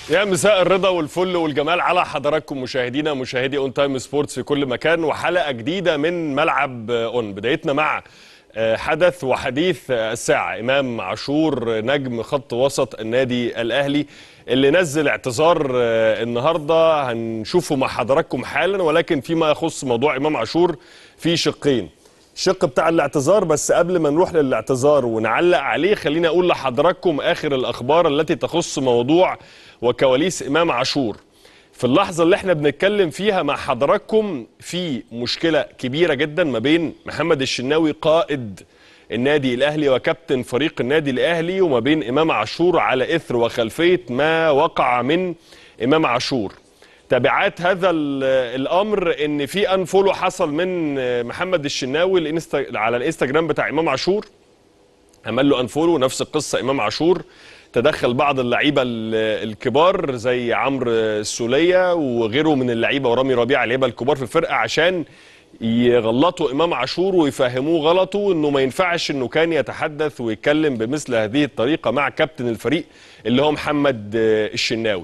يا مساء الرضا والفل والجمال على حضراتكم مشاهدينا مشاهدي اون تايم سبورتس في كل مكان وحلقه جديده من ملعب اون بدايتنا مع حدث وحديث الساعه امام عاشور نجم خط وسط النادي الاهلي اللي نزل اعتذار النهارده هنشوفه مع حضراتكم حالا ولكن فيما يخص موضوع امام عاشور في شقين الشق بتاع الاعتذار بس قبل ما نروح للاعتذار ونعلق عليه خليني اقول لحضراتكم اخر الاخبار التي تخص موضوع وكواليس امام عاشور في اللحظه اللي احنا بنتكلم فيها مع حضراتكم في مشكله كبيره جدا ما بين محمد الشناوي قائد النادي الاهلي وكابتن فريق النادي الاهلي وما بين امام عاشور على اثر وخلفيه ما وقع من امام عاشور تبعات هذا الامر ان في انفولو حصل من محمد الشناوي الانستا على الانستجرام بتاع امام عاشور عمل له انفولو نفس القصه امام عاشور تدخل بعض اللعيبه الكبار زي عمرو السوليه وغيره من اللعيبه ورامي ربيعه اللعيبه الكبار في الفرقه عشان يغلطوا امام عاشور ويفهموه غلطه انه ما ينفعش انه كان يتحدث ويتكلم بمثل هذه الطريقه مع كابتن الفريق اللي هو محمد الشناوي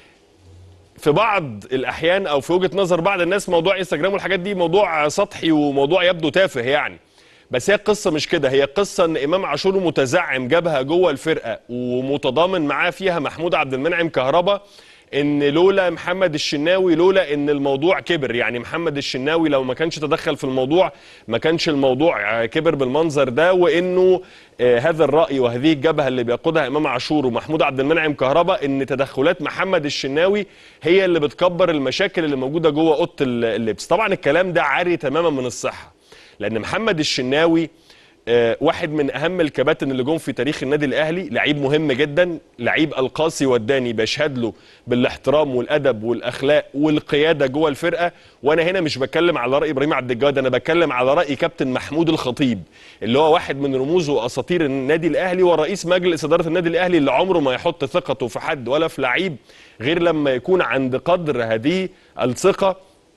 في بعض الاحيان او في وجهه نظر بعض الناس موضوع انستجرام والحاجات دي موضوع سطحي وموضوع يبدو تافه يعني بس هي القصه مش كده هي قصه ان امام عاشور متزعم جبهه جوه الفرقه ومتضامن معاه فيها محمود عبد المنعم كهربا ان لولا محمد الشناوي لولا ان الموضوع كبر يعني محمد الشناوي لو ما كانش تدخل في الموضوع ما كانش الموضوع كبر بالمنظر ده وانه آه هذا الراي وهذه الجبهه اللي بيقودها امام عاشور ومحمود عبد المنعم كهربا ان تدخلات محمد الشناوي هي اللي بتكبر المشاكل اللي موجوده جوه اوضه اللبس طبعا الكلام ده عاري تماما من الصحه لان محمد الشناوي آه واحد من اهم الكباتن اللي جم في تاريخ النادي الاهلي لعيب مهم جدا لعيب القاسي والداني بشهد له بالاحترام والادب والاخلاق والقياده جوه الفرقه وانا هنا مش بتكلم على راي ابراهيم عبد الجواد انا بتكلم على راي كابتن محمود الخطيب اللي هو واحد من رموز واساطير النادي الاهلي ورئيس مجلس اداره النادي الاهلي اللي عمره ما يحط ثقته في حد ولا في لعيب غير لما يكون عند قدر هذه الثقه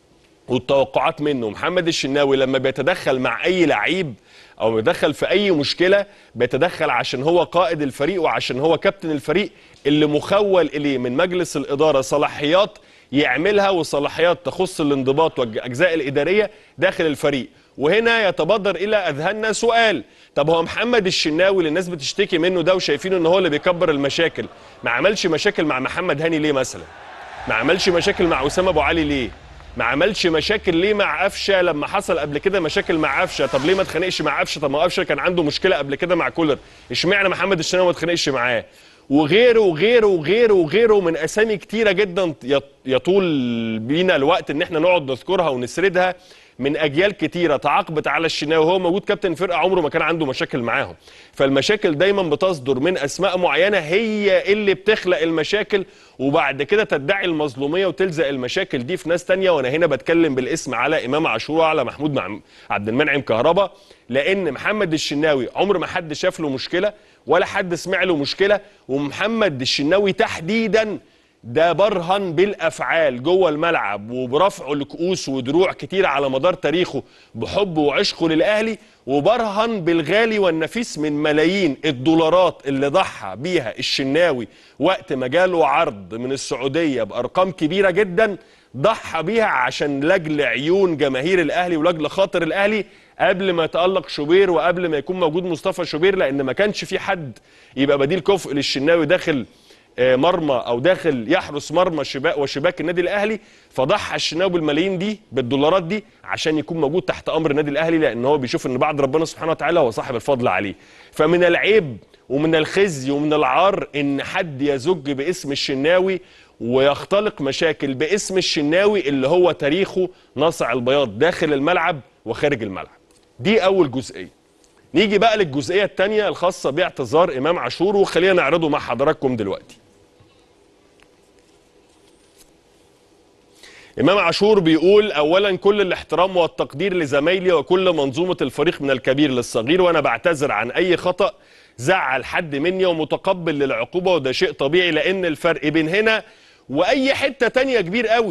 والتوقعات منه محمد الشناوي لما بيتدخل مع اي لعيب او بيتدخل في اي مشكله بيتدخل عشان هو قائد الفريق وعشان هو كابتن الفريق اللي مخول اليه من مجلس الاداره صلاحيات يعملها وصلاحيات تخص الانضباط والاجزاء الاداريه داخل الفريق وهنا يتبادر الى اذهاننا سؤال طب هو محمد الشناوي اللي الناس بتشتكي منه ده وشايفينه ان هو اللي بيكبر المشاكل ما عملش مشاكل مع محمد هاني ليه مثلا ما عملش مشاكل مع اسامه ابو علي ليه ما عملش مشاكل ليه مع قفشه لما حصل قبل كده مشاكل مع قفشه طب ليه ما اتخانقش مع قفشه طب ما قفشه كان عنده مشكله قبل كده مع كولر اشمعنى محمد الشناوي ما اتخانقش معاه وغيره وغيره وغيره وغيره من اسامي كتيره جدا يطول بينا الوقت ان احنا نقعد نذكرها ونسردها من اجيال كتيره تعاقبت على الشناوي وهو موجود كابتن فرقه عمره ما كان عنده مشاكل معاهم فالمشاكل دايما بتصدر من اسماء معينه هي اللي بتخلق المشاكل وبعد كده تدعي المظلوميه وتلزق المشاكل دي في ناس تانية وانا هنا بتكلم بالاسم على امام عاشور وعلى محمود مع عبد المنعم كهربا لان محمد الشناوي عمر ما حد شاف له مشكله ولا حد سمع له مشكله ومحمد الشناوي تحديدا ده برهن بالافعال جوه الملعب وبرفعه لكؤوس ودروع كتيره على مدار تاريخه بحبه وعشقه للاهلي وبرهن بالغالي والنفيس من ملايين الدولارات اللي ضحى بيها الشناوي وقت ما جاله عرض من السعوديه بارقام كبيره جدا ضحى بيها عشان لاجل عيون جماهير الاهلي ولاجل خاطر الاهلي قبل ما يتالق شوبير وقبل ما يكون موجود مصطفى شوبير لان ما كانش في حد يبقى بديل كفء للشناوي داخل مرمى او داخل يحرس مرمى شباك وشباك النادي الاهلي فضحى الشناوي بالملايين دي بالدولارات دي عشان يكون موجود تحت امر النادي الاهلي لان هو بيشوف ان بعد ربنا سبحانه وتعالى هو صاحب الفضل عليه فمن العيب ومن الخزي ومن العار ان حد يزج باسم الشناوي ويختلق مشاكل باسم الشناوي اللي هو تاريخه نصع البياض داخل الملعب وخارج الملعب دي اول جزئيه نيجي بقى للجزئيه الثانيه الخاصه باعتذار امام عاشور وخلينا نعرضه مع حضراتكم دلوقتي امام عاشور بيقول اولا كل الاحترام والتقدير لزمايلي وكل منظومه الفريق من الكبير للصغير وانا بعتذر عن اي خطا زعل حد مني ومتقبل للعقوبه وده شيء طبيعي لان الفرق بين هنا واي حته تانية كبير قوي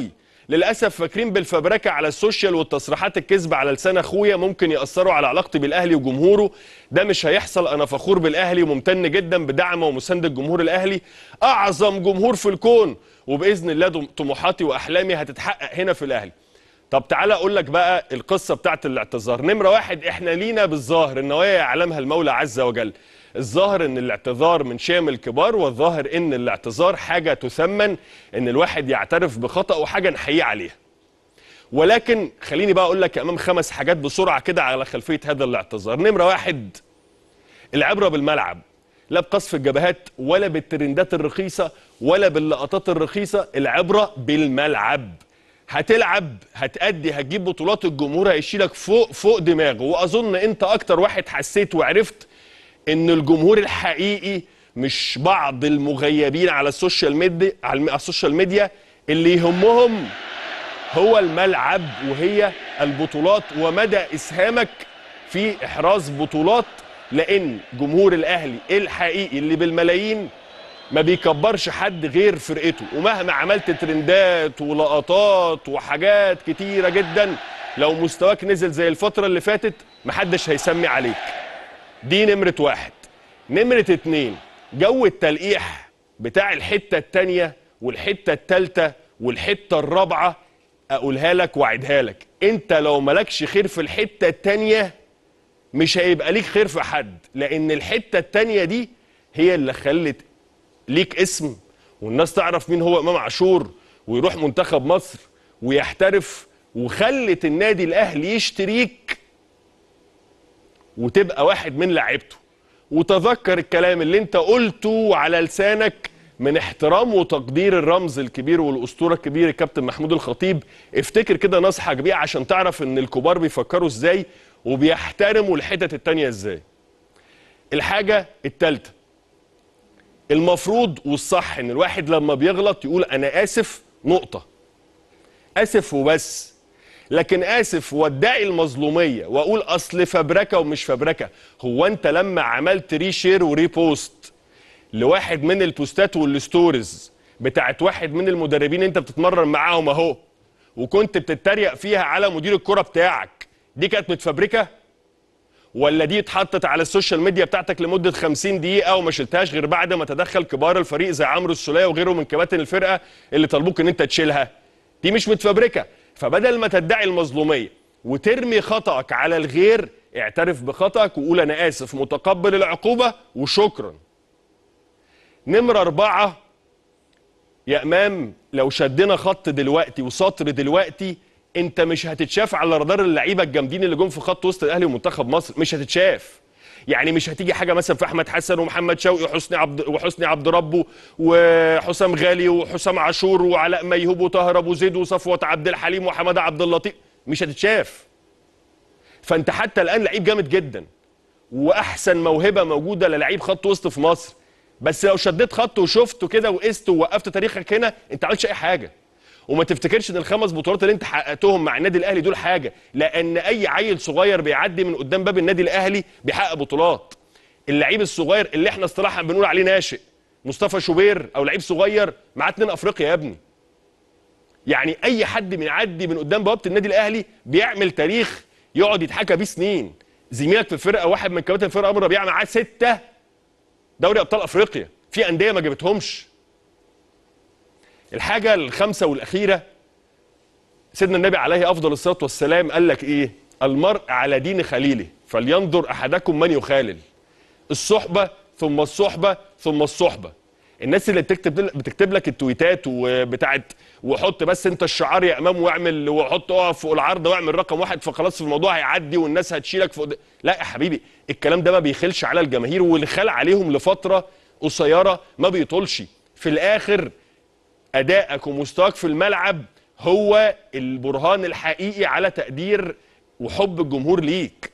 للاسف فاكرين بالفبركه على السوشيال والتصريحات الكذب على لسان اخويا ممكن ياثروا على علاقتي بالاهلي وجمهوره ده مش هيحصل انا فخور بالاهلي وممتن جدا بدعم ومسانده الجمهور الاهلي اعظم جمهور في الكون وباذن الله دم- طموحاتي واحلامي هتتحقق هنا في الاهلي طب تعالى اقول لك بقى القصه بتاعت الاعتذار نمره واحد احنا لينا بالظاهر النوايا يعلمها المولى عز وجل الظاهر ان الاعتذار من شيم الكبار والظاهر ان الاعتذار حاجه تثمن ان الواحد يعترف بخطأ وحاجه نحييه عليها ولكن خليني بقى اقول لك يا امام خمس حاجات بسرعه كده على خلفيه هذا الاعتذار نمره واحد العبره بالملعب لا بقصف الجبهات ولا بالترندات الرخيصه ولا باللقطات الرخيصه العبره بالملعب هتلعب هتأدي هتجيب بطولات الجمهور هيشيلك فوق فوق دماغه واظن انت اكتر واحد حسيت وعرفت ان الجمهور الحقيقي مش بعض المغيبين على السوشيال ميديا على السوشيال ميديا اللي يهمهم هو الملعب وهي البطولات ومدى اسهامك في احراز بطولات لان جمهور الاهلي الحقيقي اللي بالملايين ما بيكبرش حد غير فرقته ومهما عملت ترندات ولقطات وحاجات كتيره جدا لو مستواك نزل زي الفتره اللي فاتت محدش هيسمي عليك دي نمرة واحد نمرة اتنين جو التلقيح بتاع الحتة التانية والحتة التالتة والحتة الرابعة أقولها لك وأعدها لك أنت لو ملكش خير في الحتة التانية مش هيبقى ليك خير في حد لأن الحتة التانية دي هي اللي خلت ليك اسم والناس تعرف مين هو إمام عاشور ويروح منتخب مصر ويحترف وخلت النادي الأهلي يشتريك وتبقى واحد من لعيبته وتذكر الكلام اللي انت قلته على لسانك من احترام وتقدير الرمز الكبير والاسطوره الكبير الكابتن محمود الخطيب افتكر كده نصحك بيه عشان تعرف ان الكبار بيفكروا ازاي وبيحترموا الحتت التانية ازاي الحاجه التالتة المفروض والصح ان الواحد لما بيغلط يقول انا اسف نقطه اسف وبس لكن اسف وادعي المظلوميه واقول اصل فبركه ومش فبركه هو انت لما عملت ريشير وريبوست لواحد من البوستات والستوريز بتاعت واحد من المدربين انت بتتمرن معاهم اهو وكنت بتتريق فيها على مدير الكره بتاعك دي كانت متفبركه ولا دي اتحطت على السوشيال ميديا بتاعتك لمده 50 دقيقه وما شلتهاش غير بعد ما تدخل كبار الفريق زي عمرو السوليه وغيره من كباتن الفرقه اللي طلبوك ان انت تشيلها دي مش متفبركه فبدل ما تدعي المظلوميه وترمي خطأك على الغير اعترف بخطأك وقول انا اسف متقبل العقوبه وشكرا نمرة أربعة يا إمام لو شدنا خط دلوقتي وسطر دلوقتي أنت مش هتتشاف على رادار اللعيبة الجامدين اللي جم في خط وسط الأهلي ومنتخب مصر مش هتتشاف يعني مش هتيجي حاجة مثلا في أحمد حسن ومحمد شوقي وحسني عبد وحسني عبد ربه وحسام غالي وحسام عاشور وعلاء ميهوب وطاهر أبو زيد وصفوة عبد الحليم وحمادة عبد اللطيف مش هتتشاف فأنت حتى الآن لعيب جامد جدا واحسن موهبه موجوده للعيب خط وسط في مصر بس لو شديت خط وشفته كده وقست ووقفت تاريخك هنا انت عملتش اي حاجه وما تفتكرش ان الخمس بطولات اللي انت حققتهم مع النادي الاهلي دول حاجه لان اي عيل صغير بيعدي من قدام باب النادي الاهلي بيحقق بطولات اللعيب الصغير اللي احنا اصطلاحا بنقول عليه ناشئ مصطفى شوبير او لعيب صغير معاه اتنين افريقيا يا ابني يعني اي حد بيعدي من قدام بوابه النادي الاهلي بيعمل تاريخ يقعد يتحكى بيه سنين زميلك في الفرقه واحد من كباتن الفرقه امر ربيعه معاه سته دوري ابطال افريقيا في انديه ما جابتهمش الحاجه الخامسه والاخيره سيدنا النبي عليه افضل الصلاه والسلام قال لك ايه المرء على دين خليله فلينظر احدكم من يخالل الصحبه ثم الصحبه ثم الصحبه الناس اللي بتكتب بتكتب لك التويتات وبتاعت وحط بس انت الشعار يا امام واعمل وحط اقف فوق العرض واعمل رقم واحد فخلاص الموضوع هيعدي والناس هتشيلك فوق ده. لا يا حبيبي الكلام ده ما بيخلش على الجماهير واللي خال عليهم لفتره قصيره ما بيطولش في الاخر ادائك ومستواك في الملعب هو البرهان الحقيقي على تقدير وحب الجمهور ليك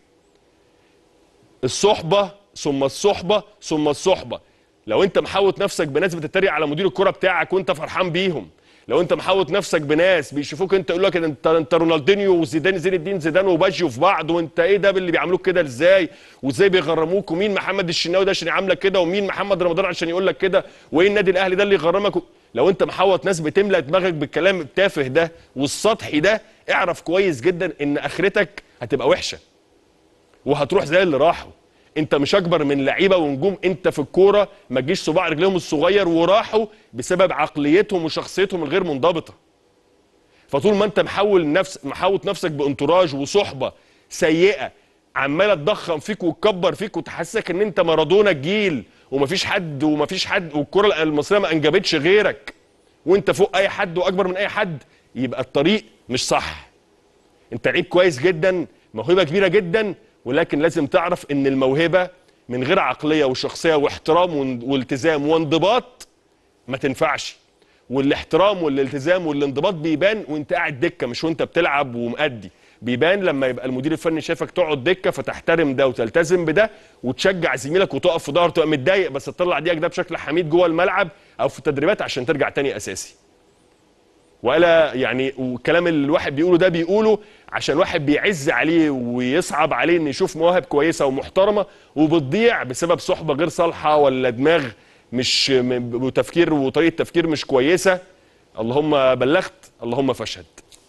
الصحبه ثم الصحبه ثم الصحبه لو انت محوط نفسك بناس بتتريق على مدير الكره بتاعك وانت فرحان بيهم لو انت محوط نفسك بناس بيشوفوك انت يقول لك انت انت رونالدينيو وزيدان زين الدين زيدان وباجيو في بعض وانت ايه ده اللي بيعاملوك كده ازاي وازاي بيغرموك ومين محمد الشناوي ده عشان يعاملك كده ومين محمد رمضان عشان يقول لك كده وايه النادي الاهلي ده اللي يغرمك و... لو انت محوط ناس بتملى دماغك بالكلام التافه ده والسطحي ده اعرف كويس جدا ان اخرتك هتبقى وحشه وهتروح زي اللي راحوا انت مش اكبر من لعيبه ونجوم انت في الكوره ما تجيش صباع رجليهم الصغير وراحوا بسبب عقليتهم وشخصيتهم الغير منضبطه فطول ما انت محول نفس محوط نفسك بانتراج وصحبه سيئه عماله تضخم فيك وتكبر فيك وتحسسك ان انت مارادونا الجيل ومفيش حد ومفيش حد والكره المصريه ما انجبتش غيرك وانت فوق اي حد واكبر من اي حد يبقى الطريق مش صح انت لعيب كويس جدا موهبه كبيره جدا ولكن لازم تعرف ان الموهبه من غير عقليه وشخصيه واحترام والتزام وانضباط ما تنفعش والاحترام والالتزام والانضباط بيبان وانت قاعد دكه مش وانت بتلعب ومأدي بيبان لما يبقى المدير الفني شايفك تقعد دكه فتحترم ده وتلتزم بده وتشجع زميلك وتقف في ظهره تبقى متضايق بس تطلع ديك ده بشكل حميد جوه الملعب او في التدريبات عشان ترجع تاني اساسي ولا يعني والكلام اللي الواحد بيقوله ده بيقوله عشان واحد بيعز عليه ويصعب عليه ان يشوف مواهب كويسه ومحترمه وبتضيع بسبب صحبه غير صالحه ولا دماغ مش وتفكير وطريقه تفكير مش كويسه اللهم بلغت اللهم فاشهد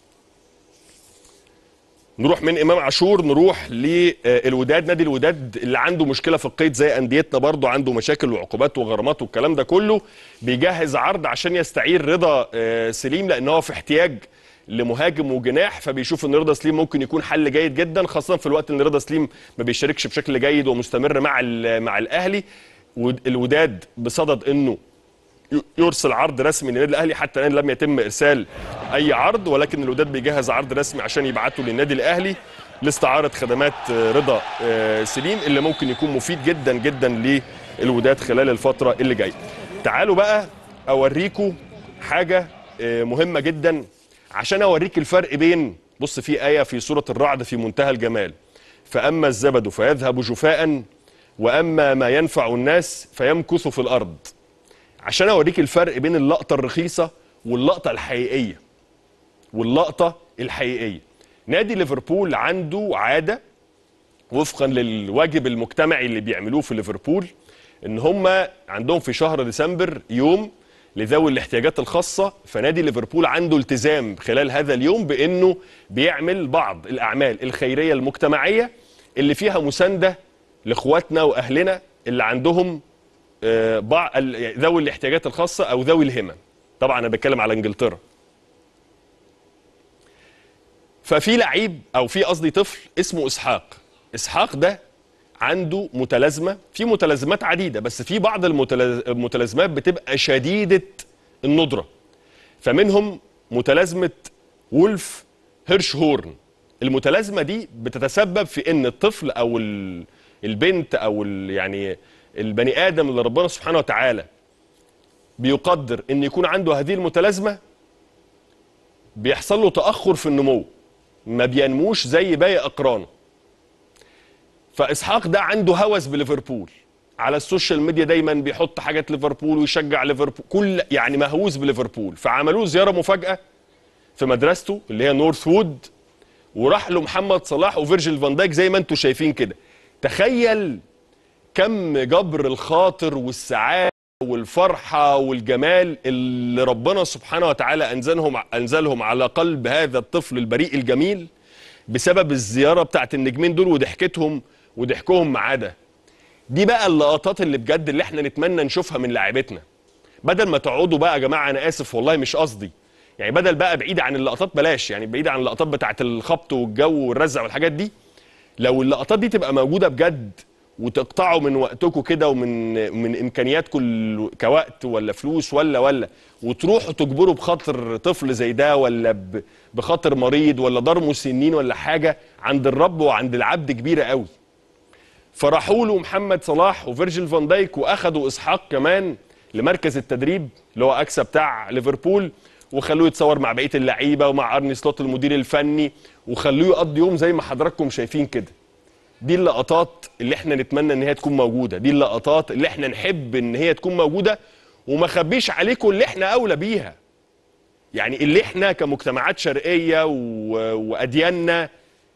نروح من امام عاشور نروح للوداد نادي الوداد اللي عنده مشكله في القيد زي انديتنا برضه عنده مشاكل وعقوبات وغرامات والكلام ده كله بيجهز عرض عشان يستعير رضا سليم لان هو في احتياج لمهاجم وجناح فبيشوف ان رضا سليم ممكن يكون حل جيد جدا خاصه في الوقت ان رضا سليم ما بيشاركش بشكل جيد ومستمر مع مع الاهلي الوداد بصدد انه يرسل عرض رسمي للنادي الاهلي حتى الان لم يتم ارسال اي عرض ولكن الوداد بيجهز عرض رسمي عشان يبعته للنادي الاهلي لاستعاره خدمات رضا سليم اللي ممكن يكون مفيد جدا جدا للوداد خلال الفتره اللي جايه. تعالوا بقى اوريكم حاجه مهمه جدا عشان اوريك الفرق بين بص في ايه في سوره الرعد في منتهى الجمال فاما الزبد فيذهب جفاء واما ما ينفع الناس فيمكث في الارض. عشان اوريك الفرق بين اللقطه الرخيصه واللقطه الحقيقيه واللقطه الحقيقيه نادي ليفربول عنده عاده وفقا للواجب المجتمعي اللي بيعملوه في ليفربول ان هم عندهم في شهر ديسمبر يوم لذوي الاحتياجات الخاصه فنادي ليفربول عنده التزام خلال هذا اليوم بانه بيعمل بعض الاعمال الخيريه المجتمعيه اللي فيها مسانده لاخواتنا واهلنا اللي عندهم بعض ذوي الاحتياجات الخاصه او ذوي الهمم طبعا انا بتكلم على انجلترا ففي لعيب او في قصدي طفل اسمه اسحاق اسحاق ده عنده متلازمه في متلازمات عديده بس في بعض المتلازمات بتبقى شديده الندره فمنهم متلازمه وولف هيرش هورن المتلازمه دي بتتسبب في ان الطفل او البنت او يعني البني ادم اللي ربنا سبحانه وتعالى بيقدر ان يكون عنده هذه المتلازمه بيحصل له تاخر في النمو ما بينموش زي باقي اقرانه فاسحاق ده عنده هوس بليفربول على السوشيال ميديا دايما بيحط حاجات ليفربول ويشجع ليفربول كل يعني مهووس بليفربول فعملوه زياره مفاجاه في مدرسته اللي هي نورث وود وراح له محمد صلاح وفيرجيل فان دايك زي ما انتم شايفين كده تخيل كم جبر الخاطر والسعاده والفرحه والجمال اللي ربنا سبحانه وتعالى انزلهم انزلهم على قلب هذا الطفل البريء الجميل بسبب الزياره بتاعت النجمين دول وضحكتهم وضحكهم معاه ده دي بقى اللقطات اللي بجد اللي احنا نتمنى نشوفها من لاعيبتنا بدل ما تقعدوا بقى يا جماعه انا اسف والله مش قصدي يعني بدل بقى بعيد عن اللقطات بلاش يعني بعيد عن اللقطات بتاعت الخبط والجو والرزع والحاجات دي لو اللقطات دي تبقى موجوده بجد وتقطعوا من وقتكم كده ومن من امكانياتكم كوقت ولا فلوس ولا ولا وتروحوا تجبروا بخاطر طفل زي ده ولا بخاطر مريض ولا دار مسنين ولا حاجه عند الرب وعند العبد كبيره قوي فراحوا له محمد صلاح وفيرجيل فان دايك واخدوا اسحاق كمان لمركز التدريب اللي هو اكسا بتاع ليفربول وخلوه يتصور مع بقيه اللعيبه ومع ارني سلوت المدير الفني وخلوه يقضي يوم زي ما حضراتكم شايفين كده دي اللقطات اللي احنا نتمنى ان هي تكون موجوده دي اللقطات اللي احنا نحب ان هي تكون موجوده وما خبيش عليكم اللي احنا اولى بيها يعني اللي احنا كمجتمعات شرقيه و... وادياننا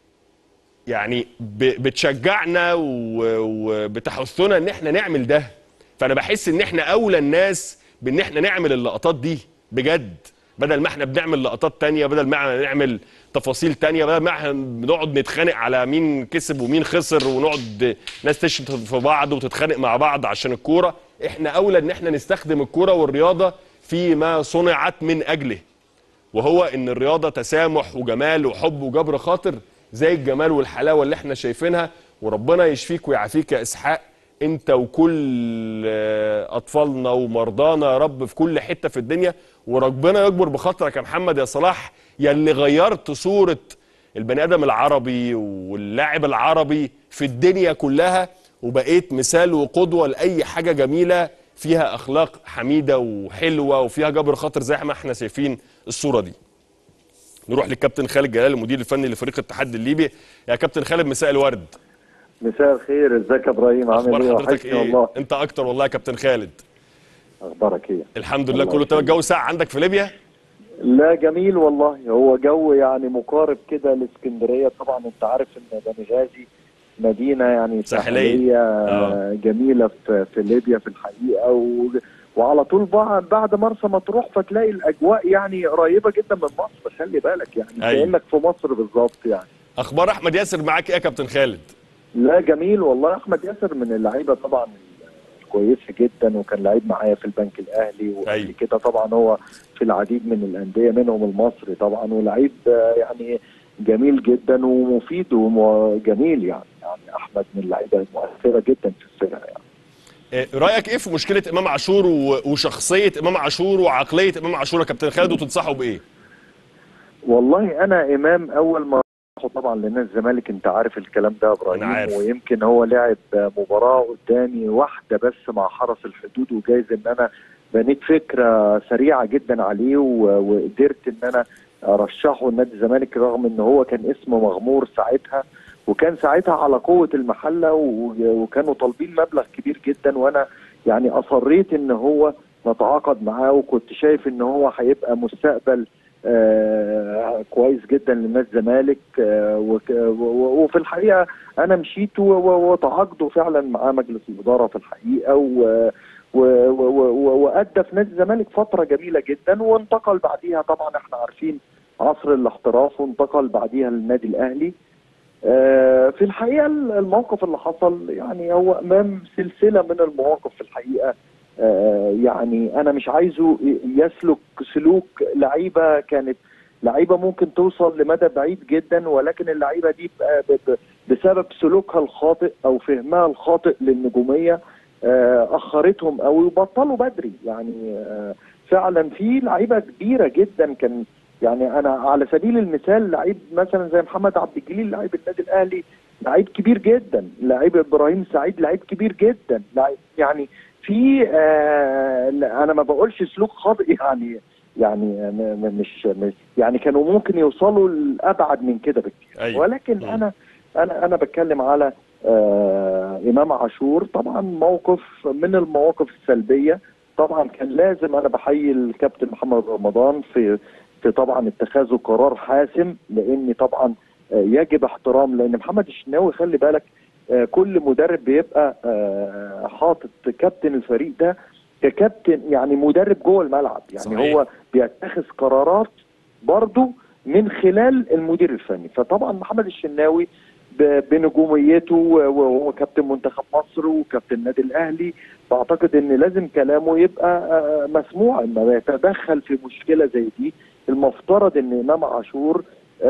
يعني ب... بتشجعنا و... وبتحثنا ان احنا نعمل ده فانا بحس ان احنا اولى الناس بان احنا نعمل اللقطات دي بجد بدل ما احنا بنعمل لقطات تانية بدل ما احنا نعمل تفاصيل تانية بدل ما احنا بنقعد نتخانق على مين كسب ومين خسر ونقعد ناس تشتم في بعض وتتخانق مع بعض عشان الكوره احنا اولى ان احنا نستخدم الكوره والرياضه فيما صنعت من اجله وهو ان الرياضه تسامح وجمال وحب وجبر خاطر زي الجمال والحلاوه اللي احنا شايفينها وربنا يشفيك ويعافيك يا اسحاق انت وكل اطفالنا ومرضانا يا رب في كل حته في الدنيا وربنا يكبر بخاطرك يا محمد يا صلاح يا اللي غيرت صوره البني ادم العربي واللاعب العربي في الدنيا كلها وبقيت مثال وقدوه لاي حاجه جميله فيها اخلاق حميده وحلوه وفيها جبر خاطر زي ما احنا شايفين الصوره دي نروح للكابتن خالد جلال المدير الفني لفريق الاتحاد الليبي يا كابتن خالد مساء الورد مساء الخير ازيك يا ابراهيم عامل اخبار ايه حضرتك ايه والله انت اكتر والله يا كابتن خالد اخبارك ايه الحمد لله الله كله تمام يخليك. الجو ساعه عندك في ليبيا لا جميل والله هو جو يعني مقارب كده لاسكندريه طبعا انت عارف ان بنغازي مدينه يعني ساحلية. ساحليه آه. جميله في, في ليبيا في الحقيقه و... وعلى طول بعد بعد مرسى مطروح فتلاقي الاجواء يعني قريبه جدا من مصر خلي بالك يعني أيوة. كانك في مصر بالظبط يعني اخبار احمد ياسر معاك ايه يا كابتن خالد لا جميل والله احمد ياسر من اللعيبه طبعا كويسه جدا وكان لعيب معايا في البنك الاهلي وقبل أيوة. كده طبعا هو في العديد من الانديه منهم المصري طبعا ولعيب آه، يعني جميل جدا ومفيد وجميل يعني يعني احمد من اللعيبه المؤثره جدا في الفرقه يعني إيه رايك ايه في مشكله امام عاشور و- وشخصيه امام عاشور وعقليه امام عاشور يا كابتن خالد وتنصحه بايه والله انا امام اول ما راحوا طبعا لنادي الزمالك انت عارف الكلام ده يا ابراهيم أنا عارف. ويمكن هو لعب مباراه قدامي واحده بس مع حرس الحدود وجايز ان انا بنيت فكره سريعه جدا عليه و- وقدرت ان انا ارشحه لنادي الزمالك رغم ان هو كان اسمه مغمور ساعتها وكان ساعتها على قوه المحله و- وكانوا طالبين مبلغ كبير جدا وانا يعني اصريت ان هو نتعاقد معاه وكنت شايف ان هو هيبقى مستقبل آه كويس جدا لنادي الزمالك آه وك- و- وفي الحقيقه انا مشيت و- و- وتعاقدوا فعلا مع مجلس الاداره في الحقيقه و و- و- و- وادى في نادي الزمالك فتره جميله جدا وانتقل بعديها طبعا احنا عارفين عصر الاحتراف وانتقل بعديها للنادي الاهلي آه، في الحقيقه الموقف اللي حصل يعني هو امام سلسله من المواقف في الحقيقه آه، يعني انا مش عايزه يسلك سلوك لعيبه كانت لعيبه ممكن توصل لمدى بعيد جدا ولكن اللعيبه دي ب- ب- بسبب سلوكها الخاطئ او فهمها الخاطئ للنجوميه آه، اخرتهم قوي وبطلوا بدري يعني آه، فعلا في لعيبه كبيره جدا كان يعني انا على سبيل المثال لعيب مثلا زي محمد عبد الجليل لعيب النادي الاهلي لعيب كبير جدا لعيب ابراهيم سعيد لعيب كبير جدا لعيب يعني في آه لا، انا ما بقولش سلوك خاطئ يعني يعني م- م- مش مش- يعني كانوا ممكن يوصلوا لابعد من كده بكتير أيوة. ولكن مم. انا انا انا بتكلم على آه امام عاشور طبعا موقف من المواقف السلبيه طبعا كان لازم انا بحيي الكابتن محمد رمضان في في طبعا اتخاذه قرار حاسم لان طبعا آه، يجب احترام لان محمد الشناوي خلي بالك آه، كل مدرب بيبقى آه، حاطط كابتن الفريق ده ككابتن يعني مدرب جوه الملعب يعني صحيح. هو بيتخذ قرارات برضه من خلال المدير الفني فطبعا محمد الشناوي ب- بنجوميته وهو كابتن منتخب مصر وكابتن النادي الاهلي فاعتقد ان لازم كلامه يبقى آه، مسموع اما يتدخل في مشكله زي دي المفترض ان امام عاشور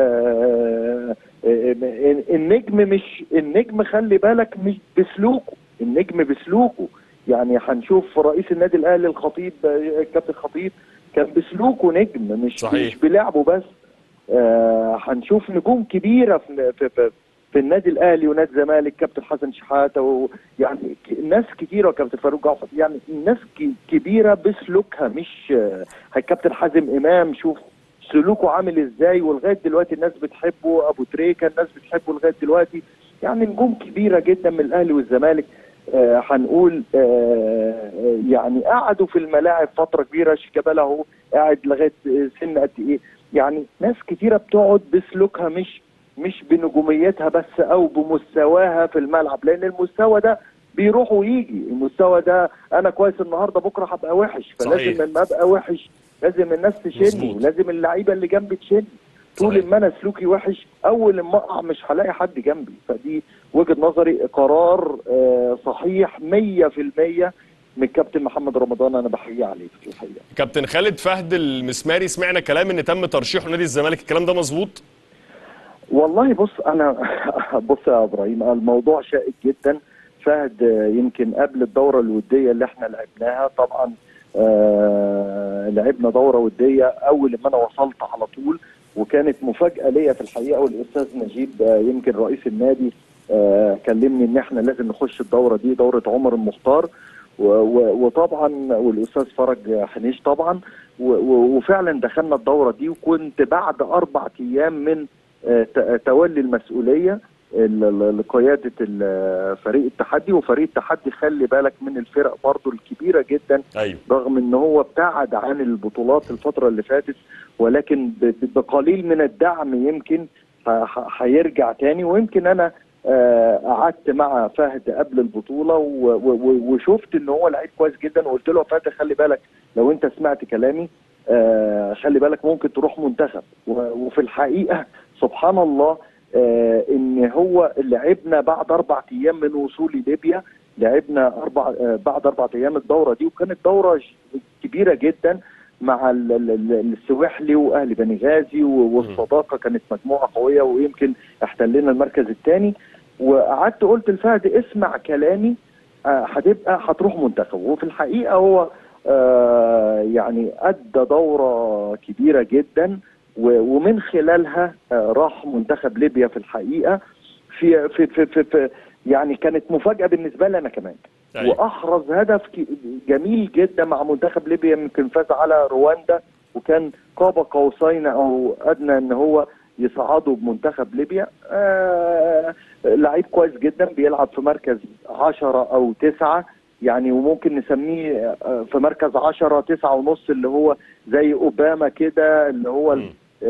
آه، آه، النجم مش النجم خلي بالك مش بسلوكه النجم بسلوكه يعني هنشوف رئيس النادي الاهلي الخطيب آه، الكابتن خطيب كان بسلوكه نجم مش صحيح. مش بلعبه بس آه، هنشوف نجوم كبيره في في, في في النادي الاهلي ونادي الزمالك كابتن حسن شحاته ويعني ك- ناس كتيره كابتن فاروق جعفر يعني ناس ك- كبيره بسلوكها مش آه، كابتن حازم امام شوف سلوكه عامل ازاي ولغايه دلوقتي الناس بتحبه ابو تريكه الناس بتحبه لغايه دلوقتي يعني نجوم كبيره جدا من الاهلي والزمالك آه، هنقول آه، آه، يعني قعدوا في الملاعب فتره كبيره شيكابالا اهو قاعد لغايه آه، سن قد ايه يعني ناس كتيره بتقعد بسلوكها مش مش بنجوميتها بس او بمستواها في الملعب لان المستوى ده بيروح ويجي المستوى ده انا كويس النهارده بكره هبقى وحش صحيح. فلازم لما ابقى وحش لازم الناس تشيلني مظبوط. ولازم اللعيبه اللي جنبي تشيلني طول صحيح. ما انا سلوكي وحش اول ما اقع مش هلاقي حد جنبي فدي وجهه نظري قرار آه، صحيح 100% من الكابتن محمد رمضان انا بحييه عليه في الحقيقه كابتن خالد فهد المسماري سمعنا كلام ان تم ترشيحه نادي الزمالك الكلام ده مظبوط والله بص انا بص يا ابراهيم الموضوع شائك جدا فهد آه، يمكن قبل الدوره الوديه اللي احنا لعبناها طبعا آه لعبنا دوره وديه اول ما انا وصلت على طول وكانت مفاجاه ليا في الحقيقه والاستاذ نجيب آه يمكن رئيس النادي آه كلمني ان احنا لازم نخش الدوره دي دوره عمر المختار و- و- وطبعا والاستاذ فرج حنيش طبعا و- و- وفعلا دخلنا الدوره دي وكنت بعد اربع ايام من آه، ت- تولي المسؤوليه ال- ال- لقياده ال- فريق التحدي وفريق التحدي خلي بالك من الفرق برضو الكبيره جدا ايوه رغم ان هو ابتعد عن البطولات الفتره اللي فاتت ولكن ب- ب- بقليل من الدعم يمكن ه- ه- هيرجع تاني ويمكن انا آه، قعدت مع فهد قبل البطوله و- و- و- وشفت ان هو لعيب كويس جدا وقلت له يا فهد خلي بالك لو انت سمعت كلامي آه، خلي بالك ممكن تروح منتخب و- وفي الحقيقه سبحان الله آه، ان هو لعبنا بعد اربع ايام من وصولي ليبيا لعبنا اربع آه، بعد اربع ايام الدوره دي وكانت دوره ج- كبيره جدا مع ال- ال- ال- السواحلي واهل بني غازي و- والصداقه كانت مجموعه قويه ويمكن احتلنا المركز الثاني وقعدت قلت لفهد اسمع كلامي آه، هتبقى هتروح منتخب وفي الحقيقه هو آه، يعني ادى دوره كبيره جدا و- ومن خلالها آه، راح منتخب ليبيا في الحقيقه في في في, في, في يعني كانت مفاجاه بالنسبه لي انا كمان أيوة. واحرز هدف ك- جميل جدا مع منتخب ليبيا يمكن فاز على رواندا وكان قاب قوسين او ادنى ان هو يصعدوا بمنتخب ليبيا آه لعيب كويس جدا بيلعب في مركز عشرة او تسعة يعني وممكن نسميه آه، في مركز عشرة تسعة ونص اللي هو زي اوباما كده اللي هو ال- مم.